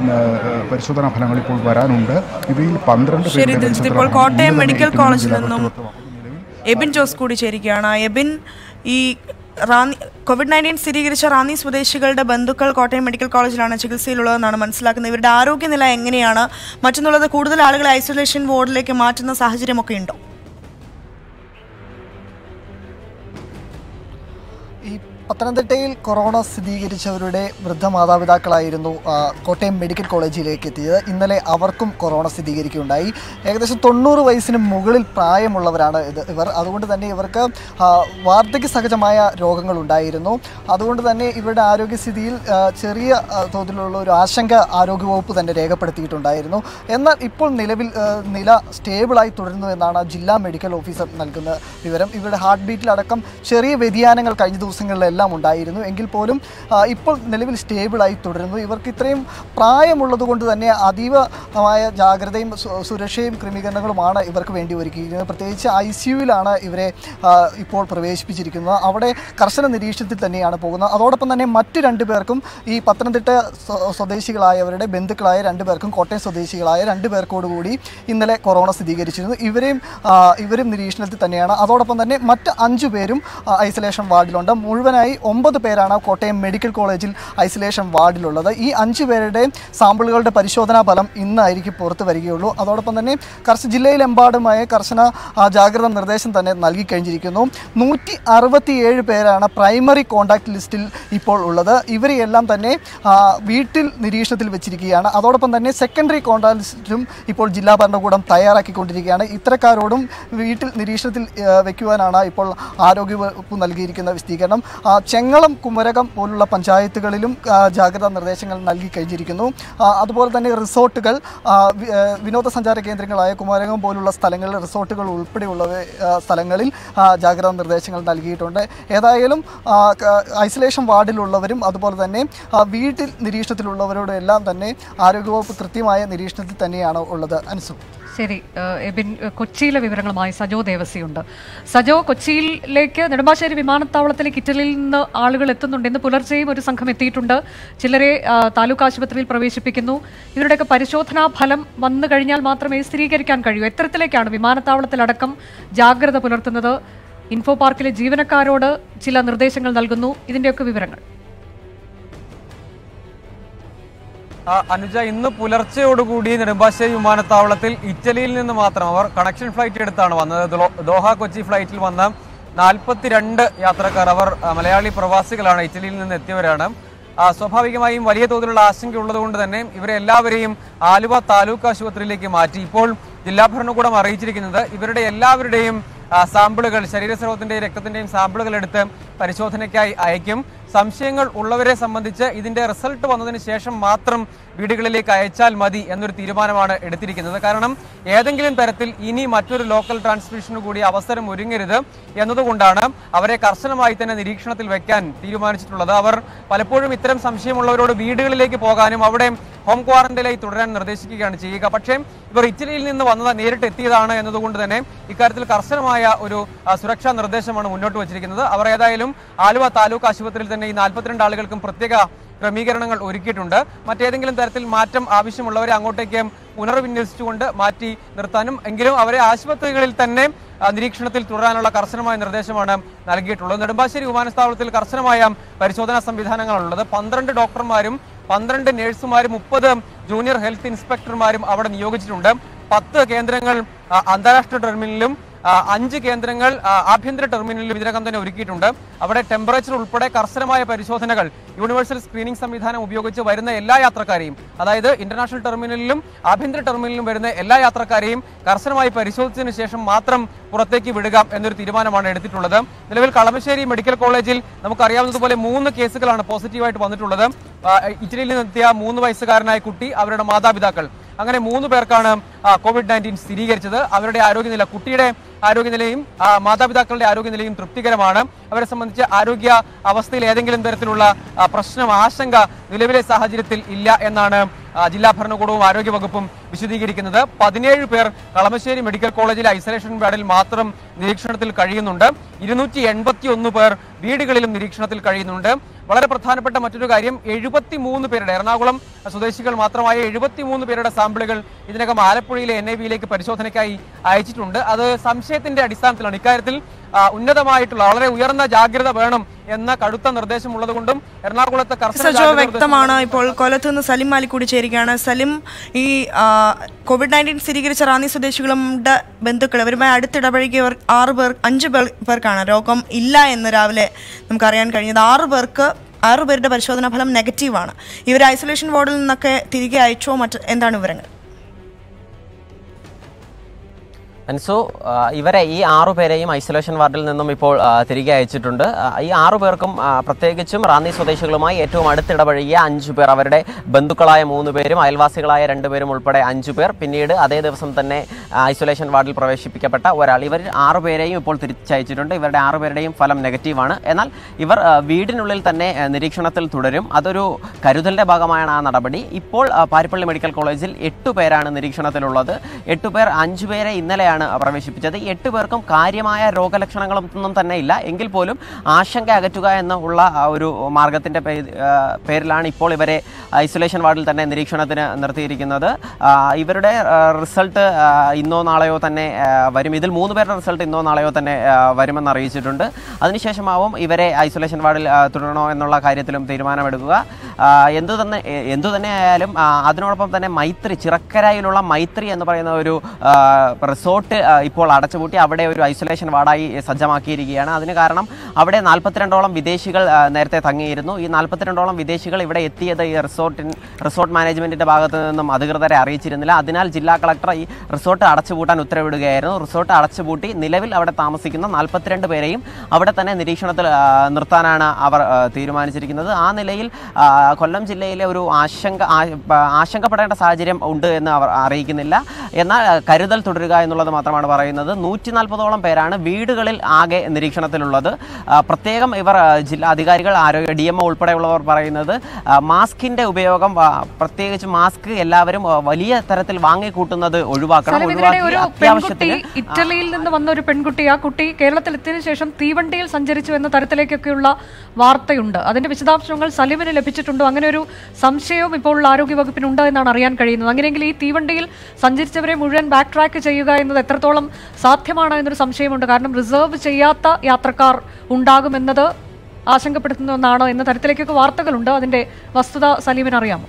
ഏഹ്, പരിശോധനാ ഫലങ്ങൾ ഇപ്പോൾ വരാനുണ്ട് ഇവയിൽ പന്ത്രണ്ട് ശരി പേരുടെ ദിൽജിത്ത് പരിശോധനാ ഇപ്പോൾ ഫലം കോട്ടയം ഇന്ന് തന്നെ മെഡിക്കൽ എത്തുമെന്ന് കോളേജിൽ ജില്ലാ നിന്നും കളക്ടർ വ്യക്തമാക്കുന്നു. എബിൻ ജോസ് കൂടി ചേരുകയാണ് എബിൻ ഈ റാന്നി കോവിഡ് നയൻറ്റീൻ സ്ഥിരീകരിച്ച റാന്നി സ്വദേശികളുടെ ബന്ധുക്കൾ കോട്ടയം മെഡിക്കൽ കോളേജിലാണ് ചികിത്സയിലുള്ളതെന്നാണ് മനസ്സിലാക്കുന്നത് ഇവരുടെ ആരോഗ്യനില എങ്ങനെയാണ് മറ്റൊന്നുള്ളത് കൂടുതൽ ആളുകളെ ഐസൊലേഷൻ വാർഡിലേക്ക് മാറ്റുന്ന സാഹചര്യമൊക്കെ ഉണ്ടോ ഈ പത്തനംതിട്ടയിൽ കൊറോണ സ്ഥിരീകരിച്ചവരുടെ വൃദ്ധ മാതാപിതാക്കളായിരുന്നു ആ, കോട്ടയം മെഡിക്കൽ കോളേജിലേക്ക് എത്തിയത് ഇന്നലെ അവർക്കും കൊറോണ സ്ഥിരീകരിക്കുകയുണ്ടായി ഏകദേശം തൊണ്ണൂറ് വയസ്സിന് മുകളിൽ പ്രായമുള്ളവരാണ് ഇത് ഇവർ അതുകൊണ്ട് തന്നെ ഇവർക്ക് ആ, വാർദ്ധക്യ സഹജമായ രോഗങ്ങളുണ്ടായിരുന്നു അതുകൊണ്ട് തന്നെ ഇവരുടെ ആരോഗ്യസ്ഥിതിയിൽ ആ, ചെറിയ ആ, തോതിലുള്ള ഒരു ആശങ്ക ആരോഗ്യവകുപ്പ് തന്നെ രേഖപ്പെടുത്തിയിട്ടുണ്ടായിരുന്നു എന്നാൽ ഇപ്പോൾ നിലവിൽ ആ, നില സ്റ്റേബിളായി തുടരുന്നു എന്നാണ് ജില്ലാ മെഡിക്കൽ ഓഫീസർ നൽകുന്ന വിവരം ഇവരുടെ ഹാർട്ട് ബീറ്റിലടക്കം ചെറിയ വ്യതിയാനങ്ങൾ കഴിഞ്ഞ ദിവസങ്ങളിലെല്ലാം ഉണ്ടായിരുന്നു എങ്കിൽ പോലും ആ, ഇപ്പോൾ നിലവിൽ സ്റ്റേബിളായി തുടരുന്നു ഇവർക്ക് ഇത്രയും പ്രായമുള്ളത് കൊണ്ട് തന്നെ അതീവമായ ജാഗ്രതയും സു- സുരക്ഷയും ക്രമീകരണങ്ങളുമാണ് ഇവർക്ക് വേണ്ടി ഒരുക്കിയിരിക്കുന്നത് പ്രത്യേകിച്ച് ഐ സിയുവിലാണ് ഇവരെ ആ, ഇപ്പോൾ പ്രവേശിപ്പിച്ചിരിക്കുന്നത് അവിടെ കർശന നിരീക്ഷണത്തിൽ തന്നെയാണ് പോകുന്നത് അതോടൊപ്പം തന്നെ മറ്റു രണ്ടു പേർക്കും ഈ പത്തനംതിട്ട സ്വ- സ്വദേശികളായവരുടെ ബന്ധുക്കളായ രണ്ടു പേർക്കും കോട്ടയം സ്വദേശികളായ രണ്ടു പേർക്കോട് കൂടി ഇന്നലെ കൊറോണ സ്ഥിരീകരിച്ചിരുന്നു ഇവരെയും ആ, ഇവരും നിരീക്ഷണത്തിൽ തന്നെയാണ് അതോടൊപ്പം തന്നെ മറ്റ് അഞ്ചു പേരും ആ, ഐസൊലേഷൻ വാർഡിലുണ്ട് മുഴുവനായി ഒമ്പത് പേരാണ് കോട്ടയം മെഡിക്കൽ കോളേജിൽ ഐസൊലേഷൻ വാർഡിലുള്ളത് ഈ അഞ്ചു പേരുടെ സാമ്പിളുകളുടെ പരിശോധനാ ഫലം ഇന്നായിരിക്കും പുറത്തു വരികയുള്ളൂ അതോടൊപ്പം തന്നെ കർശന ജില്ലയിലെമ്പാടുമായ കർശന ആ, ജാഗ്രതാ നിർദ്ദേശം തന്നെ നൽകി കഴിഞ്ഞിരിക്കുന്നു നൂറ്റി അറുപത്തിയേഴ് പേരാണ് പ്രൈമറി കോണ്ടാക്ട് ലിസ്റ്റിൽ ഇപ്പോൾ ഉള്ളത് ഇവരെയെല്ലാം തന്നെ ആ, വീട്ടിൽ നിരീക്ഷണത്തിൽ വെച്ചിരിക്കുകയാണ് അതോടൊപ്പം തന്നെ സെക്കൻഡറി കോണ്ടാക്ട് ലിസ്റ്റും ഇപ്പോൾ ജില്ലാ ഭരണകൂടം തയ്യാറാക്കിക്കൊണ്ടിരിക്കുകയാണ് ഇത്തരക്കാരോടും വീട്ടിൽ നിരീക്ഷണത്തിൽ ആ, വെക്കുവാനാണ് ഇപ്പോൾ ആരോഗ്യവകുപ്പ് നൽകിയിരിക്കുന്ന വിശദീകരണം ആ, ചെങ്ങളം കുമരകം പോലുള്ള പഞ്ചായത്തുകളിലും ആ, ജാഗ്രതാ നിർദ്ദേശങ്ങൾ നൽകി കഴിഞ്ഞിരിക്കുന്നു ആ, അതുപോലെ തന്നെ റിസോർട്ടുകൾ ആ, വി- ആ, വിനോദസഞ്ചാര കേന്ദ്രങ്ങളായ കുമരകം പോലുള്ള സ്ഥലങ്ങളിൽ റിസോർട്ടുകൾ ഉൾപ്പെടെയുള്ള ആ, സ്ഥലങ്ങളിൽ ആ, ജാഗ്രതാ നിർദ്ദേശങ്ങൾ നൽകിയിട്ടുണ്ട് ഏതായാലും ആ, ക- ഐസൊലേഷൻ വാർഡിലുള്ളവരും അതുപോലെ തന്നെ ആ, വീട്ടിൽ നിരീക്ഷണത്തിലുള്ളവരോടും എല്ലാം തന്നെ ആരോഗ്യവകുപ്പ് കൃത്യമായ നിരീക്ഷണത്തിൽ തന്നെയാണ് ഉള്ളത് അനുസു ശരി ഏഹ് എബിൻ ഏഹ് കൊച്ചിയിലെ വിവരങ്ങളുമായി സജോ ദേവസിയുണ്ട് സജോ കൊച്ചിയിലേക്ക് നെടുമ്പാശ്ശേരി വിമാനത്താവളത്തിലേക്ക് ഇറ്റലിയിൽ നിന്ന് ആളുകൾ എത്തുന്നുണ്ട് ഇന്ന് പുലർച്ചെയും ഒരു സംഘം എത്തിയിട്ടുണ്ട് ചിലരെ ആ, താലൂക്ക് ആശുപത്രിയിൽ പ്രവേശിപ്പിക്കുന്നു ഇവരുടെയൊക്കെ പരിശോധനാ ഫലം വന്നു കഴിഞ്ഞാൽ മാത്രമേ സ്ഥിരീകരിക്കാൻ കഴിയൂ എത്തരത്തിലേക്കാണ് വിമാനത്താവളത്തിലടക്കം ജാഗ്രത പുലർത്തുന്നത് ഇൻഫോ പാർക്കിലെ ജീവനക്കാരോട് ചില നിർദ്ദേശങ്ങൾ നൽകുന്നു ഇതിന്റെയൊക്കെ വിവരങ്ങൾ ആ, അനുജ ഇന്ന് പുലർച്ചെയോടുകൂടി നെടുമ്പാശ്ശേരി വിമാനത്താവളത്തിൽ ഇറ്റലിയിൽ നിന്ന് മാത്രം അവർ കണക്ഷൻ ഫ്ലൈറ്റ് എടുത്താണ് വന്നത് ദോ- ദോഹ കൊച്ചി ഫ്ലൈറ്റിൽ വന്ന നാൽപ്പത്തിരണ്ട് യാത്രക്കാർ അവർ ആ, മലയാളി പ്രവാസികളാണ് ഇറ്റലിയിൽ നിന്ന് എത്തിയവരാണ് ആ, സ്വാഭാവികമായും വലിയ തോതിലുള്ള ആശങ്ക ഉള്ളതുകൊണ്ട് തന്നെ ഇവരെ എല്ലാവരെയും ആലുവ താലൂക്ക് ആശുപത്രിയിലേക്ക് മാറ്റി ഇപ്പോൾ ജില്ലാ ഭരണകൂടം അറിയിച്ചിരിക്കുന്നത് ഇവരുടെ എല്ലാവരുടെയും ആ, സാമ്പിളുകൾ ശരീരസ്രവത്തിന്റെയും രക്തത്തിന്റെയും സാമ്പിളുകൾ എടുത്ത് പരിശോധനയ്ക്കായി അയക്കും സംശയങ്ങൾ ഉള്ളവരെ സംബന്ധിച്ച് ഇതിന്റെ റിസൾട്ട് വന്നതിന് ശേഷം മാത്രം വീടുകളിലേക്ക് അയച്ചാൽ മതി എന്നൊരു തീരുമാനമാണ് എടുത്തിരിക്കുന്നത് കാരണം ഏതെങ്കിലും തരത്തിൽ ഇനി മറ്റൊരു ലോക്കൽ ട്രാൻസ്മിഷന് കൂടി അവസരം ഒരുങ്ങരുത് എന്നതുകൊണ്ടാണ് അവരെ കർശനമായി തന്നെ നിരീക്ഷണത്തിൽ വെക്കാൻ തീരുമാനിച്ചിട്ടുള്ളത് അവർ പലപ്പോഴും ഇത്തരം സംശയമുള്ളവരോട് വീടുകളിലേക്ക് പോകാനും അവിടെ ഹോം ക്വാറന്റൈനായി തുടരാൻ നിർദ്ദേശിക്കുകയാണ് ചെയ്യുക പക്ഷേ ഇവർ ഇറ്റലിയിൽ നിന്ന് വന്നത് നേരിട്ട് എത്തിയതാണ് എന്നതുകൊണ്ട് തന്നെ ഇക്കാര്യത്തിൽ കർശനമായ ഒരു ആ, സുരക്ഷാ നിർദ്ദേശമാണ് മുന്നോട്ട് വച്ചിരിക്കുന്നത് അവർ ഏതായാലും ആലുവ താലൂക്ക് ആശുപത്രിയിൽ തന്നെ ഈ നാൽപ്പത്തിരണ്ട് ആളുകൾക്കും പ്രത്യേക ക്രമീകരണങ്ങൾ ഒരുക്കിയിട്ടുണ്ട് മറ്റേതെങ്കിലും തരത്തിൽ മാറ്റം ആവശ്യമുള്ളവരെ അങ്ങോട്ടേക്ക് പുനർവിന്യസിച്ചുകൊണ്ട് മാറ്റി നിർത്താനും എങ്കിലും അവരെ ആശുപത്രികളിൽ തന്നെ ആ, നിരീക്ഷണത്തിൽ തുടരാനുള്ള കർശനമായ നിർദ്ദേശമാണ് നൽകിയിട്ടുള്ളത് നെടുമ്പാശ്ശേരി വിമാനത്താവളത്തിൽ കർശനമായ പരിശോധനാ സംവിധാനങ്ങളാണുള്ളത് പന്ത്രണ്ട് ഡോക്ടർമാരും പന്ത്രണ്ട് നഴ്സുമാരും മുപ്പത് ജൂനിയർ ഹെൽത്ത് ഇൻസ്പെക്ടർമാരും അവിടെ നിയോഗിച്ചിട്ടുണ്ട് പത്ത് കേന്ദ്രങ്ങൾ ആ, അന്താരാഷ്ട്ര ടെർമിനലിലും ആ, അഞ്ച് കേന്ദ്രങ്ങൾ ആ, ആഭ്യന്തര ടെർമിനലിലും ഇതിനകം തന്നെ ഒരുക്കിയിട്ടുണ്ട് അവിടെ ടെമ്പറേച്ചർ ഉൾപ്പെടെ കർശനമായ പരിശോധനകൾ യൂണിവേഴ്സൽ സ്ക്രീനിംഗ് സംവിധാനം ഉപയോഗിച്ച് വരുന്ന എല്ലാ യാത്രക്കാരെയും അതായത് ഇന്റർനാഷണൽ ടെർമിനലിലും ആഭ്യന്തര ടെർമിനലിലും വരുന്ന എല്ലാ യാത്രക്കാരെയും കർശനമായി പരിശോധിച്ചതിന് ശേഷം മാത്രം പുറത്തേക്ക് വിടുക എന്നൊരു തീരുമാനമാണ് എടുത്തിട്ടുള്ളത് നിലവിൽ കളമശ്ശേരി മെഡിക്കൽ കോളേജിൽ നമുക്കറിയാവുന്നതുപോലെ മൂന്ന് കേസുകളാണ് പോസിറ്റീവായിട്ട് വന്നിട്ടുള്ളത് ആ, ഇറ്റലിയിൽ നിന്നെത്തിയ മൂന്ന് വയസ്സുകാരനായ കുട്ടി അവരുടെ മാതാപിതാക്കൾ അങ്ങനെ മൂന്ന് പേർക്കാണ് ആ, കോവിഡ് നയൻറ്റീൻ സ്ഥിരീകരിച്ചത് അവരുടെ ആരോഗ്യനില കുട്ടിയുടെ ആരോഗ്യനിലയും ആ, മാതാപിതാക്കളുടെ ആരോഗ്യനിലയും തൃപ്തികരമാണ് അവരെ സംബന്ധിച്ച് ആരോഗ്യ അവസ്ഥയിൽ ഏതെങ്കിലും തരത്തിലുള്ള ആ, പ്രശ്നം ആശങ്ക നിലവിലെ സാഹചര്യത്തിൽ ഇല്ല എന്നാണ് ആ, ജില്ലാ ഭരണകൂടവും ആരോഗ്യവകുപ്പും വിശദീകരിക്കുന്നത് പതിനേഴ് പേർ കളമശ്ശേരി മെഡിക്കൽ കോളേജിലെ ഐസൊലേഷൻ വാർഡിൽ മാത്രം നിരീക്ഷണത്തിൽ കഴിയുന്നുണ്ട് ഇരുന്നൂറ്റി എൺപത്തി ഒന്ന് പേർ വീടുകളിലും നിരീക്ഷണത്തിൽ കഴിയുന്നുണ്ട് വളരെ പ്രധാനപ്പെട്ട മറ്റൊരു കാര്യം എഴുപത്തി മൂന്ന് പേരുടെ എറണാകുളം സ്വദേശികൾ മാത്രമായ എഴുപത്തി മൂന്ന് പേരുടെ സാമ്പിളുകൾ ഇതിനകം ആലപ്പുഴയിലെ എൻ ഐ ബിയിലേക്ക് പരിശോധനയ്ക്കായി അയച്ചിട്ടുണ്ട് അത് സംശയത്തിന്റെ അടിസ്ഥാനത്തിലാണ് ഇക്കാര്യത്തിൽ ആ, ഉന്നതമായിട്ടുള്ള വളരെ ഉയർന്ന ജാഗ്രത വേണം എന്ന കടുത്ത നിർദ്ദേശം ഉള്ളതുകൊണ്ടും എറണാകുളത്ത് കർശന സജോ ജാഗ്രത വ്യക്തമാണ് ഇപ്പോൾ കൊല്ലത്ത് നിന്ന് സലിം മാലിക് കൂടി ചേരുകയാണ് സലിം ഈ ആ, കോവിഡ് നയൻറ്റീൻ സ്ഥിരീകരിച്ച റാന്നി സ്വദേശികളുടെ ബന്ധുക്കൾ അവരുമായി അടുത്തിടപഴകിയവർ ആറ് പേർ അഞ്ച് പേർ പേർക്കാണ് രോഗം ഇല്ല എന്ന് രാവിലെ നമുക്കറിയാൻ കഴിഞ്ഞത് ആറ് പേർക്ക് ആറ് പേരുടെ പരിശോധനാ ഫലം നെഗറ്റീവാണ് ഇവർ ഐസൊലേഷൻ വാർഡിൽ നിന്നൊക്കെ തിരികെ അയച്ചോ മറ്റ് എന്താണ് വിവരങ്ങൾ അൻസു ആ, ഇവരെ ഈ ആറു പേരെയും ഐസൊലേഷൻ വാർഡിൽ നിന്നും ഇപ്പോൾ ആ, തിരികെ അയച്ചിട്ടുണ്ട് ആ, ഈ ആറു പേർക്കും ആ, പ്രത്യേകിച്ചും റാന്നി സ്വദേശികളുമായി ഏറ്റവും അടുത്തിടപഴകിയ അഞ്ചു പേർ അവരുടെ ബന്ധുക്കളായ മൂന്ന് പേരും അയൽവാസികളായ രണ്ടുപേരും ഉൾപ്പെടെ അഞ്ചു പേർ പിന്നീട് അതേ ദിവസം തന്നെ ആ, ഐസൊലേഷൻ വാർഡിൽ പ്രവേശിപ്പിക്കപ്പെട്ട ഒരാൾ ഇവർ ആറു പേരെയും ഇപ്പോൾ തിരിച്ചയച്ചിട്ടുണ്ട് ഇവരുടെ ആറു പേരുടെയും ഫലം നെഗറ്റീവാണ് എന്നാൽ ഇവർ ആ, വീടിനുള്ളിൽ തന്നെ ആ, നിരീക്ഷണത്തിൽ തുടരും അതൊരു കരുതലിന്റെ ഭാഗമായാണ് ആ നടപടി ഇപ്പോൾ ആ, പാരിപ്പള്ളി മെഡിക്കൽ കോളേജിൽ എട്ടു പേരാണ് നിരീക്ഷണത്തിലുള്ളത് എട്ടു പേർ അഞ്ചു പേരെ ഇന്നലെയാണ് പ്രവേശിപ്പിച്ചത് ഈ എട്ട് പേർക്കും കാര്യമായ രോഗലക്ഷണങ്ങളൊന്നും തന്നെ ഇല്ല എങ്കിൽ പോലും ആശങ്ക അകറ്റുക എന്നുള്ള ആ ഒരു മാർഗത്തിന്റെ പേ- ആ, പേരിലാണ് ഇപ്പോൾ ഇവരെ ഐസൊലേഷൻ വാർഡിൽ തന്നെ നിരീക്ഷണത്തിന് നിർത്തിയിരിക്കുന്നത് ആ, ഇവരുടെ ആ, റിസൾട്ട് ആ, ഇന്നോ നാളെയോ തന്നെ ആ, വരും ഇതിൽ മൂന്ന് പേരുടെ റിസൾട്ട് ഇന്നോ നാളെയോ തന്നെ ആ, വരുമെന്ന് അറിയിച്ചിട്ടുണ്ട് അതിനുശേഷമാവും ഇവരെ ഐസൊലേഷൻ വാർഡിൽ ആ, തുടരണോ എന്നുള്ള കാര്യത്തിലും തീരുമാനമെടുക്കുക ആ, എന്തു തന്നെ എ- എന്തു തന്നെ ആയാലും ആ, അതിനോടൊപ്പം തന്നെ മൈത്രി ചിറക്കരയിലുള്ള മൈത്രി എന്ന് പറയുന്ന ഒരു ആ, റിസോർട്ട് ആ, ഇപ്പോൾ അടച്ചുപൂട്ടി അവിടെ ഒരു ഐസൊലേഷൻ വാർഡായി സജ്ജമാക്കിയിരിക്കുകയാണ് അതിന് കാരണം അവിടെ നാൽപ്പത്തിരണ്ടോളം വിദേശികൾ ആ, നേരത്തെ തങ്ങിയിരുന്നു ഈ നാൽപ്പത്തിരണ്ടോളം വിദേശികൾ ഇവിടെ എത്തിയത് ഈ റിസോർട്ടിൻ റിസോർട്ട് മാനേജ്മെന്റിന്റെ ഭാഗത്തു നിന്നും അധികൃതരെ അറിയിച്ചിരുന്നില്ല അതിനാൽ ജില്ലാ കളക്ടർ ഈ റിസോർട്ട് അടച്ചുപൂട്ടാൻ ഉത്തരവിടുകയായിരുന്നു റിസോർട്ട് അടച്ചുപൂട്ടി നിലവിൽ അവിടെ താമസിക്കുന്ന നാൽപ്പത്തിരണ്ട് പേരെയും അവിടെ തന്നെ നിരീക്ഷണത്തിൽ ആ, നിർത്താനാണ് അവർ ആ, തീരുമാനിച്ചിരിക്കുന്നത് ആ നിലയിൽ ആ, കൊല്ലം ജില്ലയിലെ ഒരു ആശങ്ക ആ- പ- ആശങ്കപ്പെടേണ്ട സാഹചര്യം ഉണ്ട് എന്ന് അവർ അറിയിക്കുന്നില്ല എന്നാൽ ആ, കരുതൽ തുടരുക എന്നുള്ളത് മാത്രമാണ് പറയുന്നത് നൂറ്റി നാൽപ്പതോളം പേരാണ് വീടുകളിൽ ആകെ നിരീക്ഷണത്തിലുള്ളത് ആ, പ്രത്യേകം ഇവർ ആ, ജില്ലാ അധികാരികൾ ആരോഗ്യ ഡി എം ഒ ഉൾപ്പെടെയുള്ളവർ പറയുന്നത് ആ, മാസ്കിന്റെ ഉപയോഗം ആ, പ്രത്യേകിച്ച് മാസ്ക് എല്ലാവരും ആ, വലിയ തരത്തിൽ വാങ്ങിക്കൂട്ടുന്നത് ഒഴിവാക്കണം സലിം, ഇതിനിടെ ഒരു ഒഴിവാക്കി പെൺകുട്ടി അത്യാവശ്യത്തിന് ഇറ്റലിയിൽ നിന്ന് വന്ന ഒരു പെൺകുട്ടി ആ കുട്ടി കേരളത്തിൽ എത്തിയതിനു ശേഷം തീവണ്ടിയിൽ സഞ്ചരിച്ചു എന്ന തരത്തിലേക്കൊക്കെയുള്ള വാർത്തയുണ്ട് അതിന്റെ വിശദാംശങ്ങൾ സലിമിന് ലഭിച്ചിട്ടുണ്ടോ അങ്ങനെ ഒരു സംശയവും ഇപ്പോൾ ആരോഗ്യ വകുപ്പിനുണ്ട് എന്നാണ് അറിയാൻ കഴിയുന്നത് അങ്ങനെയെങ്കിൽ ഈ തീവണ്ടിയിൽ സഞ്ചരിച്ചവരെ മുഴുവൻ ബാക്ക് ട്രാക്ക് ചെയ്യുക എന്നത് എത്രത്തോളം സാധ്യമാണ് എന്നൊരു സംശയമുണ്ട് കാരണം റിസർവ് ചെയ്യാത്ത യാത്രക്കാർ ഉണ്ടാകുമെന്നത് ആശങ്കപ്പെടുത്തുന്ന ഒന്നാണ് എന്ന തരത്തിലേക്കൊക്കെ വാർത്തകളുണ്ട് അതിന്റെ വസ്തുത സലീമിന് അറിയാമോ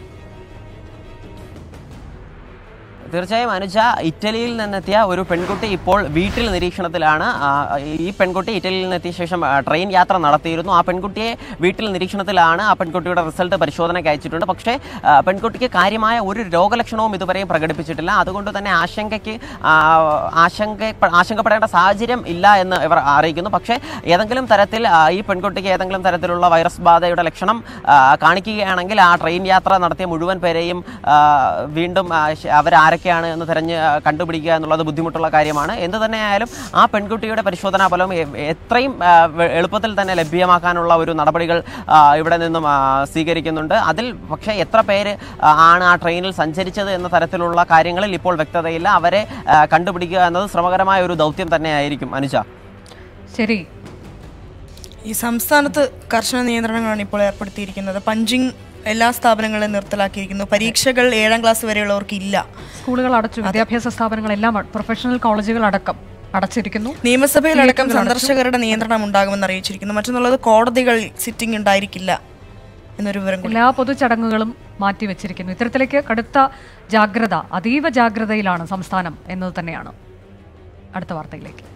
തീർച്ചയായും അനുജ ഇറ്റലിയിൽ നിന്നെത്തിയ ഒരു പെൺകുട്ടി ഇപ്പോൾ വീട്ടിൽ നിരീക്ഷണത്തിലാണ് ആ, ഈ പെൺകുട്ടി ഇറ്റലിയിൽ നിന്നെത്തിയ ശേഷം ആ, ട്രെയിൻ യാത്ര നടത്തിയിരുന്നു ആ പെൺകുട്ടിയെ വീട്ടിൽ നിരീക്ഷണത്തിലാണ് ആ പെൺകുട്ടിയുടെ റിസൾട്ട് പരിശോധനയ്ക്ക് അയച്ചിട്ടുണ്ട് പക്ഷേ ആ, പെൺകുട്ടിക്ക് കാര്യമായ ഒരു രോഗലക്ഷണവും ഇതുവരെയും പ്രകടിപ്പിച്ചിട്ടില്ല അതുകൊണ്ട് തന്നെ ആശങ്കയ്ക്ക് ആ, ആശങ്ക ആശങ്കപ്പെടേണ്ട സാഹചര്യം ഇല്ല എന്ന് ഇവർ അറിയിക്കുന്നു പക്ഷേ ഏതെങ്കിലും തരത്തിൽ ആ, ഈ പെൺകുട്ടിക്ക് ഏതെങ്കിലും തരത്തിലുള്ള വൈറസ് ബാധയുടെ ലക്ഷണം ആ, കാണിക്കുകയാണെങ്കിൽ ആ ട്രെയിൻ യാത്ര നടത്തിയ മുഴുവൻ പേരെയും ആ, വീണ്ടും ആ, ശ- അവരാരൊക്കെയാണ് എന്ന് തിരഞ്ഞ് ആ, കണ്ടുപിടിക്കുക എന്നുള്ളത് ബുദ്ധിമുട്ടുള്ള കാര്യമാണ് എന്ത് തന്നെയായാലും ആ പെൺകുട്ടിയുടെ പരിശോധനാ ഫലം എ- എത്രയും ആ, വെ- എളുപ്പത്തിൽ തന്നെ ലഭ്യമാക്കാനുള്ള ഒരു നടപടികൾ ആ, ഇവിടെ നിന്നും ആ, സ്വീകരിക്കുന്നുണ്ട് അതിൽ പക്ഷേ എത്ര പേര് ആ, ആണ് ആ ട്രെയിനിൽ സഞ്ചരിച്ചത് എന്ന തരത്തിലുള്ള കാര്യങ്ങളിൽ ഇപ്പോൾ വ്യക്തതയില്ല അവരെ ആ, കണ്ടുപിടിക്കുക എന്നത് ശ്രമകരമായ ഒരു ദൗത്യം തന്നെയായിരിക്കും അനുജ ശരി ഈ സംസ്ഥാനത്ത് കർശന നിയന്ത്രണങ്ങളാണ് ഇപ്പോൾ ഏർപ്പെടുത്തിയിരിക്കുന്നത് പഞ്ചിങ് എല്ലാ സ്ഥാപനങ്ങളും നിർത്തലാക്കിയിരിക്കുന്നു പരീക്ഷകൾ ഏഴാം ക്ലാസ് വരെയുള്ളവർക്ക് ഇല്ല സ്കൂളുകൾ അടച്ചു വിദ്യാഭ്യാസ സ്ഥാപനങ്ങളെല്ലാം അ- പ്രൊഫഷണൽ കോളേജുകൾ അടക്കം അടച്ചിരിക്കുന്നു നിയമസഭയിലടക്കം തിയേറ്ററുകൾ അടച്ചു. സന്ദർശകരുടെ നിയന്ത്രണം ഉണ്ടാകുമെന്ന് അറിയിച്ചിരിക്കുന്നു മറ്റൊന്നുള്ളത് കോടതികൾ സിറ്റിംഗ് ഉണ്ടായിരിക്കില്ല എന്നൊരു വിവരം കൂടി എല്ലാ പൊതുചടങ്ങുകളും മാറ്റിവെച്ചിരിക്കുന്നു ഇത്തരത്തിലേക്ക് കടുത്ത ജാഗ്രത അതീവ ജാഗ്രതയിലാണ് സംസ്ഥാനം എന്നത് തന്നെയാണ് അടുത്ത വാർത്തയിലേക്ക്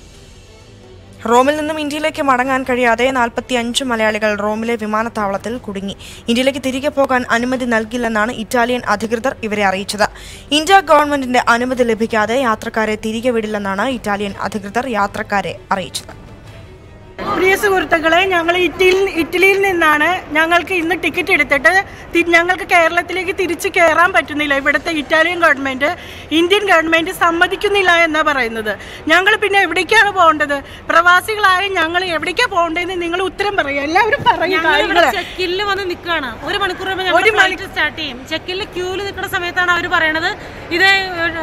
റോമിൽ നിന്നും ഇന്ത്യയിലേക്ക് മടങ്ങാൻ കഴിയാതെ നാൽപ്പത്തി അഞ്ച് മലയാളികൾ റോമിലെ വിമാനത്താവളത്തിൽ കുടുങ്ങി ഇന്ത്യയിലേക്ക് തിരികെ പോകാൻ അനുമതി നൽകില്ലെന്നാണ് ഇറ്റാലിയൻ അധികൃതർ ഇവരെ അറിയിച്ചത് ഇന്ത്യ ഗവൺമെന്റിന്റെ അനുമതി ലഭിക്കാതെ യാത്രക്കാരെ തിരികെ വിടില്ലെന്നാണ് ഇറ്റാലിയൻ അധികൃതർ യാത്രക്കാരെ അറിയിച്ചത് പ്രിയ സുഹൃത്തുക്കളെ ഞങ്ങൾ ഇറ്റലിയിൽ ഇറ്റലിയിൽ നിന്നാണ് ഞങ്ങൾക്ക് ഇന്ന് ടിക്കറ്റ് എടുത്തിട്ട് തി- ഞങ്ങൾക്ക് കേരളത്തിലേക്ക് തിരിച്ചു കയറാൻ പറ്റുന്നില്ല ഇവിടുത്തെ ഇറ്റാലിയൻ ഗവൺമെന്റ് ഇന്ത്യൻ ഗവൺമെന്റ് സമ്മതിക്കുന്നില്ല എന്നാ പറയുന്നത് ഞങ്ങൾ പിന്നെ എവിടേക്കാണ് പോകേണ്ടത് പ്രവാസികളായ ഞങ്ങൾ എവിടേക്കാ പോകേണ്ടതെന്ന് നിങ്ങൾ ഉത്തരം പറയുക എല്ലാവരും പറയും കാര്യങ്ങള് ചെക്കില് വന്ന് നിൽക്കുകയാണ് ഒരു മണിക്കൂർ കഴിയുമ്പോൾ ഒരു ഞങ്ങൾ ഫ്ലൈറ്റ് സ്റ്റാർട്ട് ചെയ്യും ചെക്കിൽ ക്യൂല് നിൽക്കുന്ന സമയത്താണ് അവർ പറയണത് ഇത്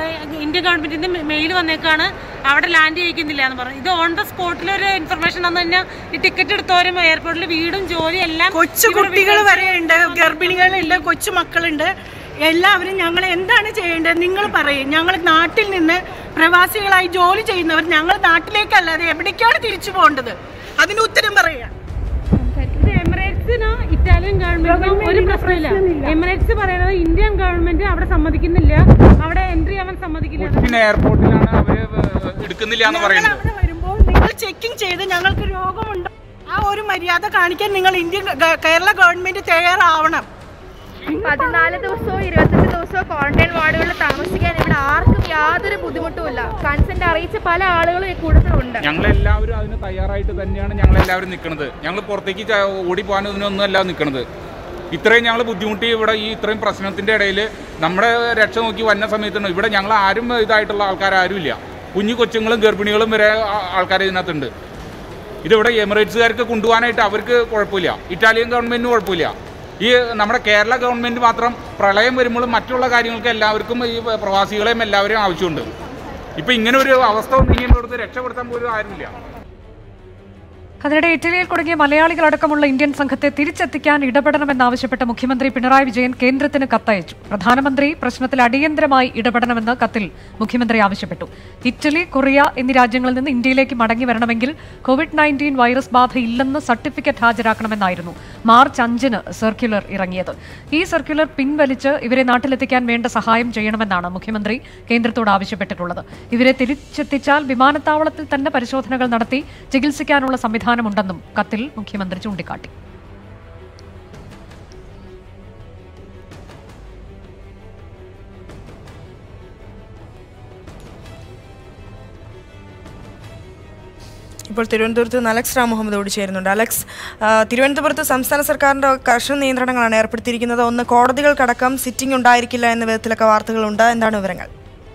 ഇന്ത്യൻ ഗവൺമെന്റിന്റെ മെയിൽ വന്നേക്കാണ് അവിടെ ലാൻഡ് ചെയ്യിക്കുന്നില്ല എന്ന് പറഞ്ഞു ഇത് ഓൺ ദ സ്പോട്ടിൽ ഒരു ഇൻഫർമേഷൻ അന്ന് പിന്നെ ഈ ടിക്കറ്റ് എടുത്തവരും എയർപോർട്ടിൽ വീടും ജോലിയും എല്ലാം കൊച്ചു കുട്ടികൾ വരെ ഉണ്ട് ഗർഭിണികളുണ്ട് കൊച്ചു മക്കളുണ്ട് എല്ലാവരും ഞങ്ങൾ എന്താണ് ചെയ്യേണ്ടത് നിങ്ങൾ പറയും ഞങ്ങൾ നാട്ടിൽ നിന്ന് പ്രവാസികളായി ജോലി ചെയ്യുന്നവർ ഞങ്ങൾ നാട്ടിലേക്കല്ലാതെ എവിടേക്കാണ് തിരിച്ചു പോകേണ്ടത് അതിന് ഉത്തരം പറയാം ഇത് എമിറേറ്റ്സിനോ ഇറ്റാലിയൻ ഗവൺമെന്റിനോ ഒരു പ്രശ്നമില്ല എമിറേറ്റ്സ് പറയുന്നത് ഇന്ത്യൻ ഗവൺമെന്റ് അവിടെ സമ്മതിക്കുന്നില്ല അവിടെ എൻട്രി ആവാൻ സമ്മതിക്കില്ല കൊച്ചിൻ എയർപോർട്ടിലാണ് അവര് എടുക്കുന്നില്ല എന്ന് ഞങ്ങൾ പറയുന്നത് അവിടെ വരുമ്പോൾ നിങ്ങൾ ചെക്കിംഗ് ചെയ്ത് ഞങ്ങൾക്ക് രോഗമുണ്ടോ ആ ഒരു മര്യാദ കാണിക്കാൻ നിങ്ങൾ ഇന്ത്യൻ ഗ- കേരള ഗവൺമെന്റ് തയ്യാറാവണം പതിനാല് ദിവസവും ഇരുപത്തെട്ട് ദിവസവും ക്വാറന്റൈൻ വാർഡുകളിൽ താമസിക്കാൻ ഇവിടെ ആർക്കും യാതൊരു ബുദ്ധിമുട്ടുമില്ല കൺസെന്റ് അറിയിച്ച പല ആളുകളും ഈ കൂട്ടത്തിലുണ്ട് ഞങ്ങളെല്ലാവരും അതിന് തയ്യാറായിട്ട് തന്നെയാണ് ഞങ്ങളെല്ലാവരും നിൽക്കുന്നത് ഞങ്ങൾ പുറത്തേക്ക് ച- ഓടിപ്പോകാനും ഇതിനൊന്നും അല്ല നിൽക്കുന്നത് ഇത്രയും ഞങ്ങൾ ബുദ്ധിമുട്ടി ഇവിടെ ഈ ഇത്രയും പ്രശ്നത്തിൻ്റെ ഇടയിൽ നമ്മുടെ രക്ഷ നോക്കി വന്ന സമയത്താണ് ഇവിടെ ഞങ്ങൾ ആരും ഇതായിട്ടുള്ള ആൾക്കാരും ഇല്ല കുഞ്ഞു കൊച്ചുങ്ങളും ഗർഭിണികളും വരെ ആ- ആൾക്കാർ ഇതിനകത്തുണ്ട് ഇതിവിടെ എമിറേറ്റ്സുകാർക്ക് കൊണ്ടുപോകാനായിട്ട് അവർക്ക് കുഴപ്പമില്ല ഇറ്റാലിയൻ ഗവൺമെൻറ്റിന് കുഴപ്പമില്ല ഈ നമ്മുടെ കേരള ഗവൺമെൻറ് മാത്രം പ്രളയം വരുമ്പോഴും മറ്റുള്ള കാര്യങ്ങൾക്ക് എല്ലാവർക്കും ഈ പ്രവാസികളെയും എല്ലാവരെയും ആവശ്യമുണ്ട് ഇപ്പം ഇങ്ങനെ ഒരു അവസ്ഥ വന്നു കഴിഞ്ഞിടത്ത് രക്ഷപ്പെടുത്താൻ പോലും ആരുമില്ല അതിനിടെ ഇറ്റലിയിൽ കുടുങ്ങിയ മലയാളികളടക്കമുള്ള ഇന്ത്യൻ സംഘത്തെ തിരിച്ചെത്തിക്കാൻ ഇടപെടണമെന്നാവശ്യപ്പെട്ട് മുഖ്യമന്ത്രി പിണറായി വിജയൻ കേന്ദ്രത്തിന് കത്തയച്ചു പ്രധാനമന്ത്രി പ്രശ്നത്തിൽ അടിയന്തരമായി ഇടപെടണമെന്ന് കത്തിൽ മുഖ്യമന്ത്രി ആവശ്യപ്പെട്ടു ഇറ്റലി കൊറിയ എന്നീ രാജ്യങ്ങളിൽ നിന്ന് ഇന്ത്യയിലേക്ക് മടങ്ങി വരണമെങ്കിൽ കോവിഡ് നയൻറ്റീൻ വൈറസ് ബാധ ഇല്ലെന്ന് സർട്ടിഫിക്കറ്റ് ഹാജരാക്കണമെന്നായിരുന്നു മാർച്ച് അഞ്ചിന് സർക്യുലർ ഇറങ്ങിയത് ഈ സർക്യുലർ പിൻവലിച്ച് ഇവരെ നാട്ടിലെത്തിക്കാൻ വേണ്ട സഹായം ചെയ്യണമെന്നാണ് മുഖ്യമന്ത്രി കേന്ദ്രത്തോട് ആവശ്യപ്പെട്ടിട്ടുള്ളത് ഇവരെ തിരിച്ചെത്തിച്ചാൽ വിമാനത്താവളത്തിൽ തന്നെ പരിശോധനകൾ നടത്തി ചികിത്സിക്കാനുള്ള സംവിധാനമുണ്ടെന്നും കത്തിൽ മുഖ്യമന്ത്രി ചൂണ്ടിക്കാട്ടി ഇപ്പോൾ തിരുവനന്തപുരത്ത് നിന്ന് അലക്സ് റാം മുഹമ്മദ് കൂടി ചേരുന്നുണ്ട് അലക്സ് ആ, തിരുവനന്തപുരത്ത് സംസ്ഥാന സർക്കാരിന്റെ കർശന നിയന്ത്രണങ്ങളാണ് ഏർപ്പെടുത്തിയിരിക്കുന്നത് ഒന്ന് കോടതികൾക്കടക്കം സിറ്റിംഗ് ഉണ്ടായിരിക്കില്ല എന്ന വിധത്തിലൊക്കെ വാർത്തകളുണ്ട് എന്താണ് വിവരങ്ങൾ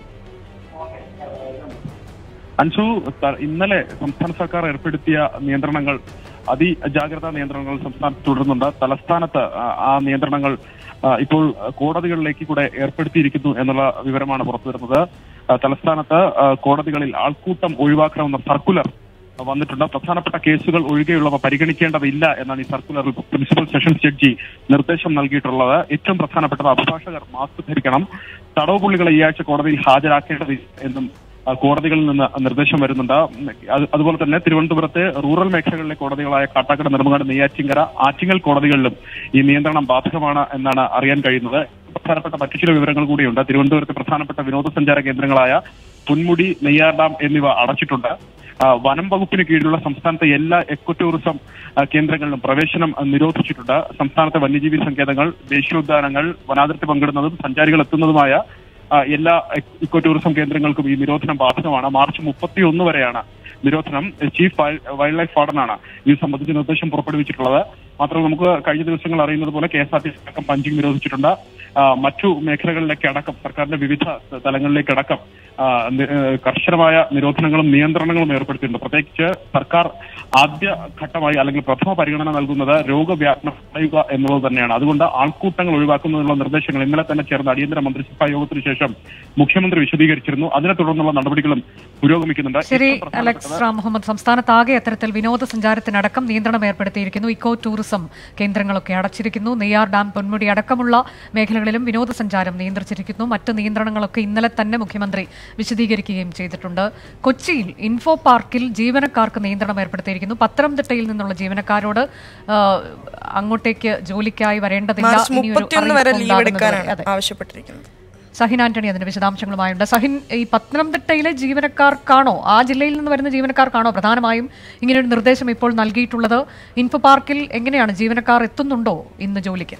അൻഷു ത- ഇന്നലെ സംസ്ഥാന സർക്കാർ ഏർപ്പെടുത്തിയ നിയന്ത്രണങ്ങൾ അതിജാഗ്രതാ നിയന്ത്രണങ്ങൾ സംസ്ഥാനത്ത് തുടരുന്നുണ്ട് തലസ്ഥാനത്ത് ആ- ആ നിയന്ത്രണങ്ങൾ ആ, ഇപ്പോൾ കോടതികളിലേക്ക് കൂടെ ഏർപ്പെടുത്തിയിരിക്കുന്നു എന്നുള്ള വിവരമാണ് പുറത്തുവരുന്നത് ആ, തലസ്ഥാനത്ത് ആ, കോടതികളിൽ ആൾക്കൂട്ടം ഒഴിവാക്കണമെന്ന സർക്കുലർ വന്നിട്ടുണ്ട് പ്രധാനപ്പെട്ട കേസുകൾ ഒഴികെയുള്ളവ പരിഗണിക്കേണ്ടതില്ല എന്നാണ് ഈ സർക്കുലറിൽ പ്രിൻസിപ്പൽ സെഷൻസ് ജഡ്ജി നിർദ്ദേശം നൽകിയിട്ടുള്ളത് ഏറ്റവും പ്രധാനപ്പെട്ടത് അഭിഭാഷകർ മാസ്ക് ധരിക്കണം തടവ് പുള്ളികളെ ഈ ആഴ്ച കോടതിയിൽ ഹാജരാക്കേണ്ടതില്ല എന്നും ആ, കോടതികളിൽ നിന്ന് നിർദ്ദേശം വരുന്നുണ്ട് അത് അതുപോലെ തന്നെ തിരുവനന്തപുരത്തെ റൂറൽ മേഖലകളിലെ കോടതികളായ കാട്ടാക്കട നെടുമങ്ങാട് നെയ്യാറ്റിങ്കര ആറ്റിങ്ങൽ കോടതികളിലും ഈ നിയന്ത്രണം ബാധകമാണ് എന്നാണ് അറിയാൻ കഴിയുന്നത് പ്രധാനപ്പെട്ട മറ്റു ചില വിവരങ്ങൾ കൂടിയുണ്ട് തിരുവനന്തപുരത്തെ പ്രധാനപ്പെട്ട വിനോദസഞ്ചാര കേന്ദ്രങ്ങളായ പുൻമുടി നെയ്യാർ ഡാം എന്നിവ അടച്ചിട്ടുണ്ട് ആ, വനം വകുപ്പിന് കീഴിലുള്ള സംസ്ഥാനത്തെ എല്ലാ എക്കോ ടൂറിസം ആ, കേന്ദ്രങ്ങളിലും പ്രവേശനം ആ, നിരോധിച്ചിട്ടുണ്ട് സംസ്ഥാനത്തെ വന്യജീവി സങ്കേതങ്ങൾ ദേശീയോദ്യാനങ്ങൾ വനാതിർത്തി പങ്കിടുന്നതും സഞ്ചാരികൾ എത്തുന്നതുമായ ആ, എല്ലാ എക്- ഇക്കോ ടൂറിസം കേന്ദ്രങ്ങൾക്കും ഈ നിരോധനം ബാധകമാണ് മാർച്ച് മുപ്പത്തി ഒന്ന് വരെയാണ് നിരോധനം ചീഫ് വൈൽഡ് വൈൽഡ് ലൈഫ് വാർഡനാണ് ഇത് സംബന്ധിച്ച് നിർദ്ദേശം പുറപ്പെടുവിച്ചിട്ടുള്ളത് മാത്രമല്ല നമുക്ക് കഴിഞ്ഞ ദിവസങ്ങൾ അറിയുന്നത് പോലെ K S R T C അടക്കം പഞ്ചിങ് നിരോധിച്ചിട്ടുണ്ട് ആ, മറ്റു മേഖലകളിലേക്ക് അടക്കം സർക്കാരിന്റെ വിവിധ തലങ്ങളിലേക്ക് അടക്കം ആ, നി- ഏ, കർശനമായ നിരോധനങ്ങളും നിയന്ത്രണങ്ങളും ഏർപ്പെടുത്തിയിട്ടുണ്ട് പ്രത്യേകിച്ച് സർക്കാർ ആദ്യ ഘട്ടമായി അല്ലെങ്കിൽ പ്രഥമ പരിഗണന നൽകുന്നത് രോഗവ്യാപനം തടയുക എന്നുള്ളത് തന്നെയാണ് അതുകൊണ്ട് ആൾക്കൂട്ടങ്ങൾ ഒഴിവാക്കുന്നതിനുള്ള നിർദ്ദേശങ്ങൾ ഇന്നലെ തന്നെ ചേർന്ന അടിയന്തര മന്ത്രിസഭാ യോഗത്തിന് ശേഷം മുഖ്യമന്ത്രി വിശദീകരിച്ചിരുന്നു അതിനെ തുടർന്നുള്ള നടപടികളും പുരോഗമിക്കുന്നുണ്ട് ശരി ഏറ്റവും പ്രധാനപ്പെട്ടത് അലക്സ് റാം മുഹമ്മദ് സംസ്ഥാനത്താകെ അത്തരത്തിൽ വിനോദസഞ്ചാരത്തിനടക്കം നിയന്ത്രണം ഏർപ്പെടുത്തിയിരിക്കുന്നു ഇക്കോ ടൂറിസം കേന്ദ്രങ്ങളൊക്കെ അടച്ചിരിക്കുന്നു നെയ്യാർ ഡാം പൊന്മുടി അടക്കമുള്ള മേഖലകളിലും വിനോദസഞ്ചാരം നിയന്ത്രിച്ചിരിക്കുന്നു മറ്റ് നിയന്ത്രണങ്ങളൊക്കെ ഇന്നലെ തന്നെ മുഖ്യമന്ത്രി വിശദീകരിക്കുകയും ചെയ്തിട്ടുണ്ട് കൊച്ചിയിൽ ഇൻഫോ പാർക്കിൽ ജീവനക്കാർക്ക് നിയന്ത്രണം ഏർപ്പെടുത്തിയിരിക്കുന്നു പത്തനംതിട്ടയിൽ നിന്നുള്ള ജീവനക്കാരോട് ആ, അങ്ങോട്ടേക്ക് ജോലിക്കായി വരേണ്ടതില്ല മാർച്ച് ഇനിയൊരു മുപ്പത്തിയൊന്ന് വരെ അറിയിപ്പ് ലീവ് ഉണ്ടാകുന്നത് വരെ. എടുക്കാനാണ് അതെ. ആവശ്യപ്പെട്ടിരിക്കുന്നത് സഹിൻ ആന്റണി അതിന്റെ വിശദാംശങ്ങളുമായുണ്ട് സഹിൻ ഈ പത്തനംതിട്ടയിലെ ജീവനക്കാർക്കാണോ ആ ജില്ലയിൽ നിന്ന് വരുന്ന ജീവനക്കാർക്കാണോ പ്രധാനമായും ഇങ്ങനെ ഒരു നിർദ്ദേശം ഇപ്പോൾ നൽകിയിട്ടുള്ളത് ഇൻഫോ പാർക്കിൽ എങ്ങനെയാണ് ജീവനക്കാർ എത്തുന്നുണ്ടോ ഇന്ന് ജോലിക്ക്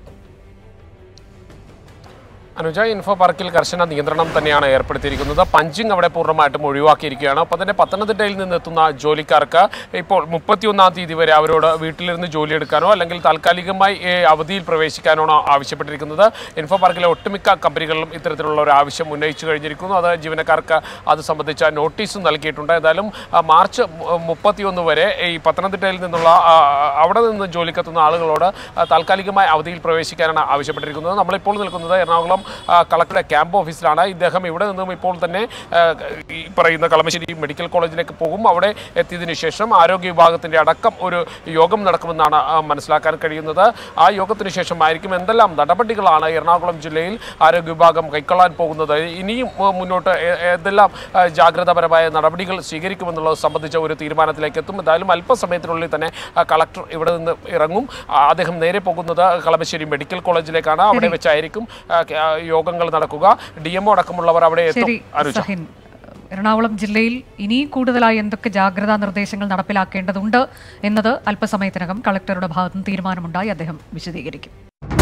അനുജ ഇൻഫോ പാർക്കിൽ കർശന നിയന്ത്രണം തന്നെയാണ് ഏർപ്പെടുത്തിയിരിക്കുന്നത് പഞ്ചിങ് അവിടെ പൂർണ്ണമായിട്ടും ഒഴിവാക്കിയിരിക്കുകയാണ് ഒപ്പം തന്നെ പത്തനംതിട്ടയിൽ നിന്ന് എത്തുന്ന ജോലിക്കാർക്ക് ഇപ്പോൾ മുപ്പത്തിയൊന്നാം തീയതി വരെ അവരോട് വീട്ടിലിരുന്ന് ജോലിയെടുക്കാനോ അല്ലെങ്കിൽ താൽക്കാലികമായി ഏ, അവധിയിൽ പ്രവേശിക്കാനോ ആവശ്യപ്പെട്ടിരിക്കുന്നത് ഇൻഫോ പാർക്കിലെ ഒട്ടുമിക്ക കമ്പനികളിലും ഇത്തരത്തിലുള്ള ഒരു ആവശ്യം ഉന്നയിച്ചു കഴിഞ്ഞിരിക്കുന്നു അത് ജീവനക്കാർക്ക് അത് സംബന്ധിച്ച നോട്ടീസും നൽകിയിട്ടുണ്ട് ഏതായാലും ആ, മാർച്ച് മു- മുപ്പത്തിയൊന്ന് വരെ ഈ പത്തനംതിട്ടയിൽ നിന്നുള്ള ആ, അവിടെ നിന്ന് ജോലിക്കെത്തുന്ന ആളുകളോട് ആ, താൽക്കാലികമായി അവധിയിൽ പ്രവേശിക്കാനാണ് ആവശ്യപ്പെട്ടിരിക്കുന്നത് നമ്മളിപ്പോൾ നിൽക്കുന്നത് എറണാകുളം ആ, കളക്ടറുടെ ക്യാമ്പ് ഓഫീസിലാണ് ഇദ്ദേഹം ഇവിടെ നിന്നും ഇപ്പോൾ തന്നെ ആ, ഈ പറയുന്ന കളമശ്ശേരി മെഡിക്കൽ കോളേജിലേക്ക് പോകും അവിടെ എത്തിയതിനു ശേഷം ആരോഗ്യ വിഭാഗത്തിന്റെ അടക്കം ഒരു യോഗം നടക്കുമെന്നാണ് ആ, മനസ്സിലാക്കാൻ കഴിയുന്നത് ആ യോഗത്തിന് ശേഷമായിരിക്കും എന്തെല്ലാം നടപടികളാണ് എറണാകുളം ജില്ലയിൽ ആരോഗ്യ വിഭാഗം കൈക്കൊള്ളാൻ പോകുന്നത് ഇനിയും ആ, മുന്നോട്ട് ഏ- ഏതെല്ലാം ആ, ജാഗ്രതാപരമായ നടപടികൾ സ്വീകരിക്കുമെന്നുള്ളത് സംബന്ധിച്ച ഒരു തീരുമാനത്തിലേക്ക് എത്തും എന്തായാലും അല്പസമയത്തിനുള്ളിൽ തന്നെ ആ, കളക്ടർ ഇവിടെ നിന്ന് ഇറങ്ങും ആ, അദ്ദേഹം നേരെ പോകുന്നത് കളമശ്ശേരി മെഡിക്കൽ കോളേജിലേക്കാണ് അവിടെ ശരി. വെച്ചായിരിക്കും ആ, ക- ആ, യോഗങ്ങൾ നടക്കുക ഡി എംഒ അടക്കമുള്ളവർ അവിടെ എത്തും ശരി അനുജ സഹിൻ എറണാകുളം ജില്ലയിൽ ഇനി കൂടുതലായി എന്തൊക്കെ ജാഗ്രതാ നിർദ്ദേശങ്ങൾ നടപ്പിലാക്കേണ്ടതുണ്ട് എന്നത് അല്പസമയത്തിനകം കളക്ടറുടെ ഭാഗത്തുനിന്ന് തീരുമാനമുണ്ടായി അദ്ദേഹം വിശദീകരിക്കും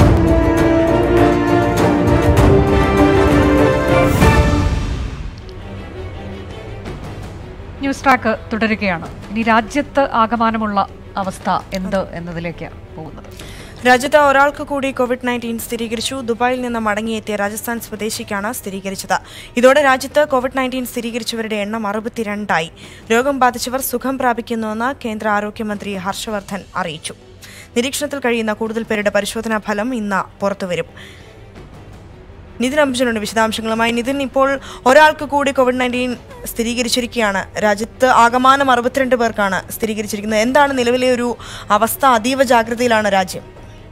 ന്യൂസ് ട്രാക്ക് തുടരുകയാണ് ഇനി രാജ്യത്ത് ആകമാനമുള്ള അവസ്ഥ എന്ത് എന്നതിലേക്ക് പോകുന്നത് രാജ്യത്ത് ഒരാൾക്ക് കൂടി കോവിഡ് നയൻറ്റീൻ സ്ഥിരീകരിച്ചു ദുബായിൽ നിന്ന് മടങ്ങിയെത്തിയ രാജസ്ഥാൻ സ്വദേശിക്കാണ് സ്ഥിരീകരിച്ചത് ഇതോടെ രാജ്യത്ത് കോവിഡ് നയൻറ്റീൻ സ്ഥിരീകരിച്ചവരുടെ എണ്ണം അറുപത്തിരണ്ടായി രോഗം ബാധിച്ചവർ സുഖം പ്രാപിക്കുന്നുവെന്ന് കേന്ദ്ര ആരോഗ്യമന്ത്രി ഹർഷവർദ്ധൻ അറിയിച്ചു നിരീക്ഷണത്തിൽ കഴിയുന്ന കൂടുതൽ പേരുടെ പരിശോധനാ ഫലം ഇന്ന് പുറത്തുവരും നിതിൻ അംബുജനുണ്ട് വിശദാംശങ്ങളുമായി നിതിൻ ഇപ്പോൾ ഒരാൾക്ക് കൂടി കോവിഡ് നയൻറ്റീൻ സ്ഥിരീകരിച്ചിരിക്കുകയാണ് രാജ്യത്ത് ആകമാനം അറുപത്തിരണ്ട് പേർക്കാണ് സ്ഥിരീകരിച്ചിരിക്കുന്നത് എന്താണ് നിലവിലെ ഒരു അവസ്ഥ അതീവ ജാഗ്രതയിലാണ് രാജ്യം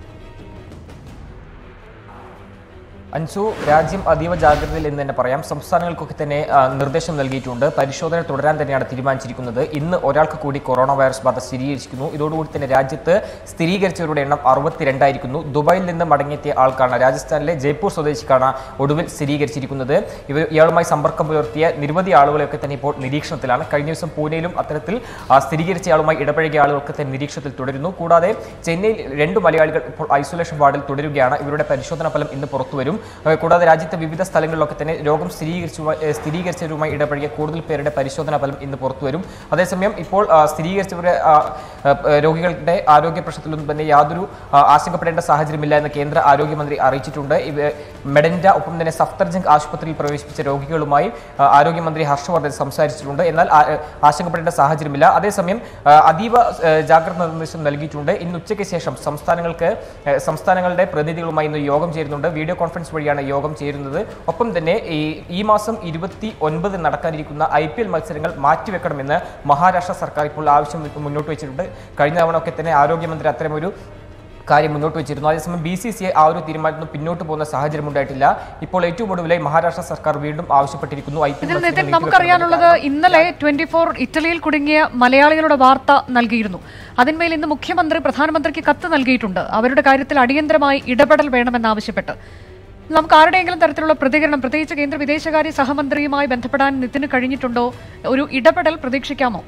അൻസു രാജ്യം അതീവ ജാഗ്രതയിൽ എന്ന് തന്നെ പറയാം സംസ്ഥാനങ്ങൾക്കൊക്കെ തന്നെ ആ, നിർദ്ദേശം നൽകിയിട്ടുണ്ട് പരിശോധന തുടരാൻ തന്നെയാണ് തീരുമാനിച്ചിരിക്കുന്നത് ഇന്ന് ഒരാൾക്ക് കൂടി കൊറോണ വൈറസ് ബാധ സ്ഥിരീകരിച്ചിരിക്കുന്നു ഇതോടുകൂടി തന്നെ രാജ്യത്ത് സ്ഥിരീകരിച്ചവരുടെ എണ്ണം അറുപത്തിരണ്ടായിരിക്കുന്നു ദുബായിൽ നിന്ന് മടങ്ങിയെത്തിയ ആൾക്കാണ് രാജസ്ഥാനിലെ ജയ്പൂർ സ്വദേശിക്കാണ് ഒടുവിൽ സ്ഥിരീകരിച്ചിരിക്കുന്നത് ഇവർ ഇയാളുമായി സമ്പർക്കം പുലർത്തിയ നിരവധി ആളുകളെയൊക്കെ തന്നെ ഇപ്പോൾ നിരീക്ഷണത്തിലാണ് കഴിഞ്ഞ ദിവസം പൂനെയിലും അത്തരത്തിൽ ആ, സ്ഥിരീകരിച്ച ആളുമായി ഇടപഴകിയ ആളുകളൊക്കെ തന്നെ നിരീക്ഷണത്തിൽ തുടരുന്നു കൂടാതെ ചെന്നൈയിൽ രണ്ട് മലയാളികൾ ഇപ്പോൾ ഐസൊലേഷൻ വാർഡിൽ തുടരുകയാണ് ഇവരുടെ പരിശോധനാ ഫലം ഇന്ന് പുറത്തുവരും ഏഹ് കൂടാതെ രാജ്യത്തെ വിവിധ സ്ഥലങ്ങളിലൊക്കെ തന്നെ രോഗം സ്ഥിരീകരിച്ചു ഏഹ് സ്ഥിരീകരിച്ചവരുമായി ഇടപഴകിയ കൂടുതൽ പേരുടെ പരിശോധനാ ഫലം ഇന്ന് പുറത്തുവരും അതേസമയം ഇപ്പോൾ ആ, സ്ഥിരീകരിച്ചവരുടെ ആ, ആ, രോഗികളുടെ ആരോഗ്യ പ്രശ്നത്തിലൊന്നും തന്നെ യാതൊരു ആ, ആശങ്കപ്പെടേണ്ട സാഹചര്യമില്ല എന്ന് കേന്ദ്ര ആരോഗ്യമന്ത്രി അറിയിച്ചിട്ടുണ്ട് ഇവ മെഡൻഡ ഒപ്പം തന്നെ സഫ്തർജംഗ് ആശുപത്രിയിൽ പ്രവേശിപ്പിച്ച രോഗികളുമായി ആ, ആരോഗ്യമന്ത്രി ഹർഷവർദ്ധൻ സംസാരിച്ചിട്ടുണ്ട് എന്നാൽ ആ, ആശങ്കപ്പെടേണ്ട സാഹചര്യമില്ല അതേസമയം ആ, അതീവ ആ, ജാഗ്രത നിർദ്ദേശം നൽകിയിട്ടുണ്ട് ഇന്ന് ഉച്ചയ്ക്ക് ശേഷം സംസ്ഥാനങ്ങൾക്ക് ആ, സംസ്ഥാനങ്ങളുടെ പ്രതിനിധികളുമായി ഇന്ന് യോഗം ചേരുന്നുണ്ട് വീഡിയോ കോൺഫറൻസ് വഴിയാണ് യോഗം ചേരുന്നത് ഒപ്പം തന്നെ ഈ ഈ മാസം ഇരുപത്തി ഒൻപത് നടക്കാനിരിക്കുന്ന ഐ പി എൽ മത്സരങ്ങൾ മാറ്റിവെക്കണമെന്ന് മഹാരാഷ്ട്ര സർക്കാർ ഇപ്പോൾ ആവശ്യം മുന്നോട്ട് വെച്ചിട്ടുണ്ട് കഴിഞ്ഞ തവണ ഒക്കെ തന്നെ ആരോഗ്യമന്ത്രി അത്തരമൊരു കാര്യം മുന്നോട്ട് വെച്ചിരുന്നു അതേസമയം ബി സി സി ഐ ആ ഒരു തീരുമാനത്തിൽ നിന്ന് പിന്നോട്ട് പോകുന്ന സാഹചര്യം ഉണ്ടായിട്ടില്ല ഇപ്പോൾ ഏറ്റവും ഒടുവിലായി മഹാരാഷ്ട്ര സർക്കാർ വീണ്ടും ആവശ്യപ്പെട്ടിരിക്കുന്നു ഐ പി എൽ ഇതിൽ മത്സരങ്ങൾ നിതിൻ നീട്ടിവെക്കണമെന്ന് നമുക്കറിയാനുള്ളത് ഇന്നലെ ട്വന്റി ഫോർ ഇറ്റലിയിൽ കുടുങ്ങിയ മലയാളികളുടെ വാർത്ത നൽകിയിരുന്നു അതിന്മേൽ ഇന്ന് മുഖ്യമന്ത്രി പ്രധാനമന്ത്രിക്ക് കത്ത് നൽകിയിട്ടുണ്ട് അവരുടെ കാര്യത്തിൽ അടിയന്തരമായി ഇടപെടൽ വേണമെന്നാവശ്യപ്പെട്ട് നമുക്ക് ആരുടെയെങ്കിലും തരത്തിലുള്ള പ്രതികരണം പ്രത്യേകിച്ച് കേന്ദ്ര വിദേശകാര്യ സഹമന്ത്രിയുമായി ബന്ധപ്പെടാൻ നിതിന് കഴിഞ്ഞിട്ടുണ്ടോ ഒരു ഇടപെടൽ പ്രതീക്ഷിക്കാമോ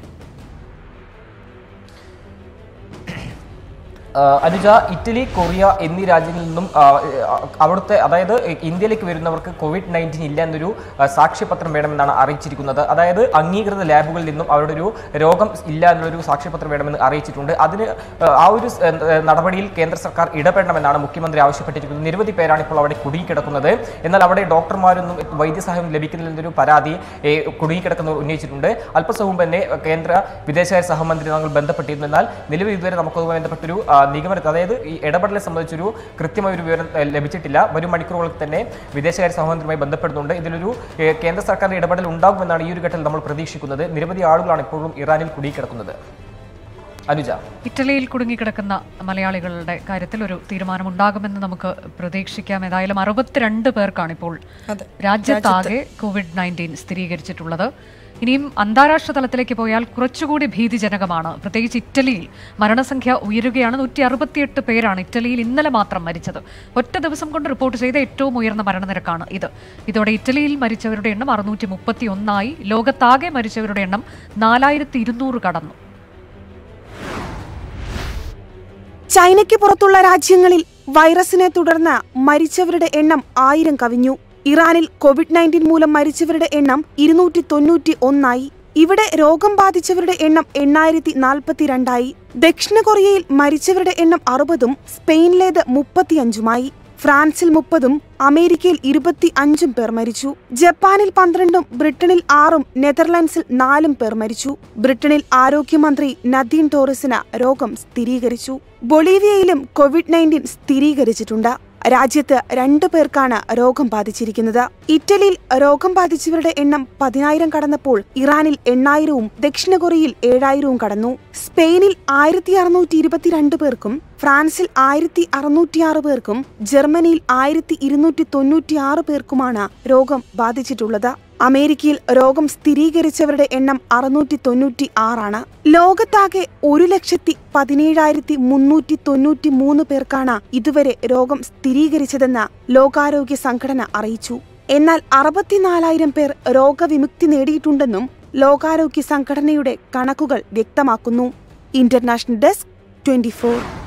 ആ, അനുജ ഇറ്റലി കൊറിയ എന്നീ രാജ്യങ്ങളിൽ നിന്നും ആ, ആ, അവിടുത്തെ അതായത് ഇന്ത്യയിലേക്ക് വരുന്നവർക്ക് കോവിഡ് നയൻറ്റീൻ ഇല്ല എന്നൊരു ആ, സാക്ഷ്യപത്രം വേണമെന്നാണ് അറിയിച്ചിരിക്കുന്നത് അതായത് അംഗീകൃത ലാബുകളിൽ നിന്നും അവരുടെ ഒരു രോഗം ഇല്ല എന്നുള്ളൊരു സാക്ഷ്യപത്രം വേണമെന്ന് അറിയിച്ചിട്ടുണ്ട് അതിന് ആ, ആ ഒരു സ്- ഏ, നടപടിയിൽ കേന്ദ്ര സർക്കാർ ഇടപെടണമെന്നാണ് മുഖ്യമന്ത്രി ആവശ്യപ്പെട്ടിരിക്കുന്നത് നിരവധി പേരാണ് ഇപ്പോൾ അവിടെ കുടുങ്ങിക്കിടക്കുന്നത് എന്നാൽ അവിടെ ഡോക്ടർമാരൊന്നും വൈദ്യസഹായം ലഭിക്കുന്നില്ലെന്നൊരു പരാതി ഏ, കുടുങ്ങിക്കിടക്കുന്നവർ ഉന്നയിച്ചിട്ടുണ്ട് അല്പസമയം മുമ്പ് തന്നെ കേന്ദ്ര വിദേശകാര്യ സഹമന്ത്രി ഞങ്ങൾ ബന്ധപ്പെട്ടിരുന്നു എന്നാൽ നിലവിൽ ഇതുവരെ നമുക്കതുമായി ബന്ധപ്പെട്ടൊരു ആ, നിഗമനത്തിൽ അതായത് ഈ ഇടപെടലെ സംബന്ധിച്ചൊരു കൃത്യമായ ഒരു വിവരം ഏ, ലഭിച്ചിട്ടില്ല വരും മണിക്കൂറുകളിൽ തന്നെ വിദേശകാര്യ സഹമന്ത്രിയുമായി ബന്ധപ്പെടുന്നുണ്ട് ഇതിലൊരു ഏ, കേന്ദ്ര സർക്കാരിന്റെ ഇടപെടൽ ഉണ്ടാകുമെന്നാണ് ഈ ഒരു ഘട്ടത്തിൽ നമ്മൾ പ്രതീക്ഷിക്കുന്നത് നിരവധി ആളുകളാണ് ഇപ്പോഴും ഇറാനിൽ കുടുങ്ങിക്കിടക്കുന്നത് അനുജ ഇറ്റലിയിൽ കുടുങ്ങിക്കിടക്കുന്ന മലയാളികളുടെ കാര്യത്തിൽ ഒരു തീരുമാനമുണ്ടാകുമെന്ന് നമുക്ക് പ്രതീക്ഷിക്കാം ഏതായാലും അറുപത്തിരണ്ട് പേർക്കാണ് ഇപ്പോൾ അതെ. രാജ്യത്താകെ കോവിഡ് നയൻറ്റീൻ സ്ഥിരീകരിച്ചിട്ടുള്ളത് ഇനിയും അന്താരാഷ്ട്ര തലത്തിലേക്ക് പോയാൽ കുറച്ചുകൂടി ഭീതിജനകമാണ് പ്രത്യേകിച്ച് ഇറ്റലിയിൽ മരണസംഖ്യ ഉയരുകയാണ് നൂറ്റി അറുപത്തിയെട്ട് പേരാണ് ഇറ്റലിയിൽ ഇന്നലെ മാത്രം മരിച്ചത് ഒറ്റ ദിവസം കൊണ്ട് റിപ്പോർട്ട് ചെയ്ത ഏറ്റവും ഉയർന്ന മരണനിരക്കാണ് ഇത് ഇതോടെ ഇറ്റലിയിൽ മരിച്ചവരുടെ എണ്ണം അറുന്നൂറ്റി മുപ്പത്തി ഒന്നായി ലോകത്താകെ മരിച്ചവരുടെ എണ്ണം നാലായിരത്തി ഇരുന്നൂറ് കടന്നു ചൈനയ്ക്ക് പുറത്തുള്ള രാജ്യങ്ങളിൽ വൈറസിനെ തുടർന്ന് മരിച്ചവരുടെ എണ്ണം ആയിരം കവിഞ്ഞു ഇറാനിൽ കോവിഡ് നയൻറ്റീൻ മൂലം മരിച്ചവരുടെ എണ്ണം ഇരുന്നൂറ്റി തൊണ്ണൂറ്റി ഒന്നായി ഇവിടെ രോഗം ബാധിച്ചവരുടെ എണ്ണം എണ്ണായിരത്തി നാൽപ്പത്തിരണ്ടായി ദക്ഷിണ കൊറിയയിൽ മരിച്ചവരുടെ എണ്ണം അറുപതും സ്പെയിനിലേത് മുപ്പത്തിയഞ്ചുമായി ഫ്രാൻസിൽ മുപ്പതും അമേരിക്കയിൽ ഇരുപത്തി അഞ്ചും പേർ മരിച്ചു ജപ്പാനിൽ പന്ത്രണ്ടും ബ്രിട്ടനിൽ ആറും നെതർലാൻഡ്സിൽ നാലും പേർ മരിച്ചു ബ്രിട്ടനിൽ ആരോഗ്യമന്ത്രി നദീൻ ടോറിസിന് രോഗം സ്ഥിരീകരിച്ചു ബൊളീവിയയിലും കോവിഡ് നയൻറ്റീൻ സ്ഥിരീകരിച്ചിട്ടുണ്ട് രാജ്യത്ത് രണ്ടു പേർക്കാണ് രോഗം ബാധിച്ചിരിക്കുന്നത് ഇറ്റലിയിൽ രോഗം ബാധിച്ചവരുടെ എണ്ണം പതിനായിരം കടന്നപ്പോൾ ഇറാനിൽ എണ്ണായിരവും ദക്ഷിണ കൊറിയയിൽ ഏഴായിരവും കടന്നു സ്പെയിനിൽ ആയിരത്തി അറുന്നൂറ്റി ഇരുപത്തിരണ്ട് പേർക്കും ഫ്രാൻസിൽ ആയിരത്തി അറുന്നൂറ്റിയാറ് പേർക്കും ജർമ്മനിയിൽ ആയിരത്തി ഇരുന്നൂറ്റി തൊണ്ണൂറ്റിയാറ് പേർക്കുമാണ് രോഗം ബാധിച്ചിട്ടുള്ളത് അമേരിക്കയിൽ രോഗം സ്ഥിരീകരിച്ചവരുടെ എണ്ണം അറുന്നൂറ്റി തൊണ്ണൂറ്റി ആറാണ് ലോകത്താകെ ഒരു ലക്ഷത്തി പതിനേഴായിരത്തി മുന്നൂറ്റി തൊണ്ണൂറ്റി മൂന്ന് പേർക്കാണ് ഇതുവരെ രോഗം സ്ഥിരീകരിച്ചതെന്ന് ലോകാരോഗ്യ സംഘടന അറിയിച്ചു എന്നാൽ അറുപത്തിനാലായിരം പേർ രോഗവിമുക്തി നേടിയിട്ടുണ്ടെന്നും ലോകാരോഗ്യ സംഘടനയുടെ കണക്കുകൾ വ്യക്തമാക്കുന്നു ഇന്റർനാഷണൽ ഡെസ്ക് ട്വന്റി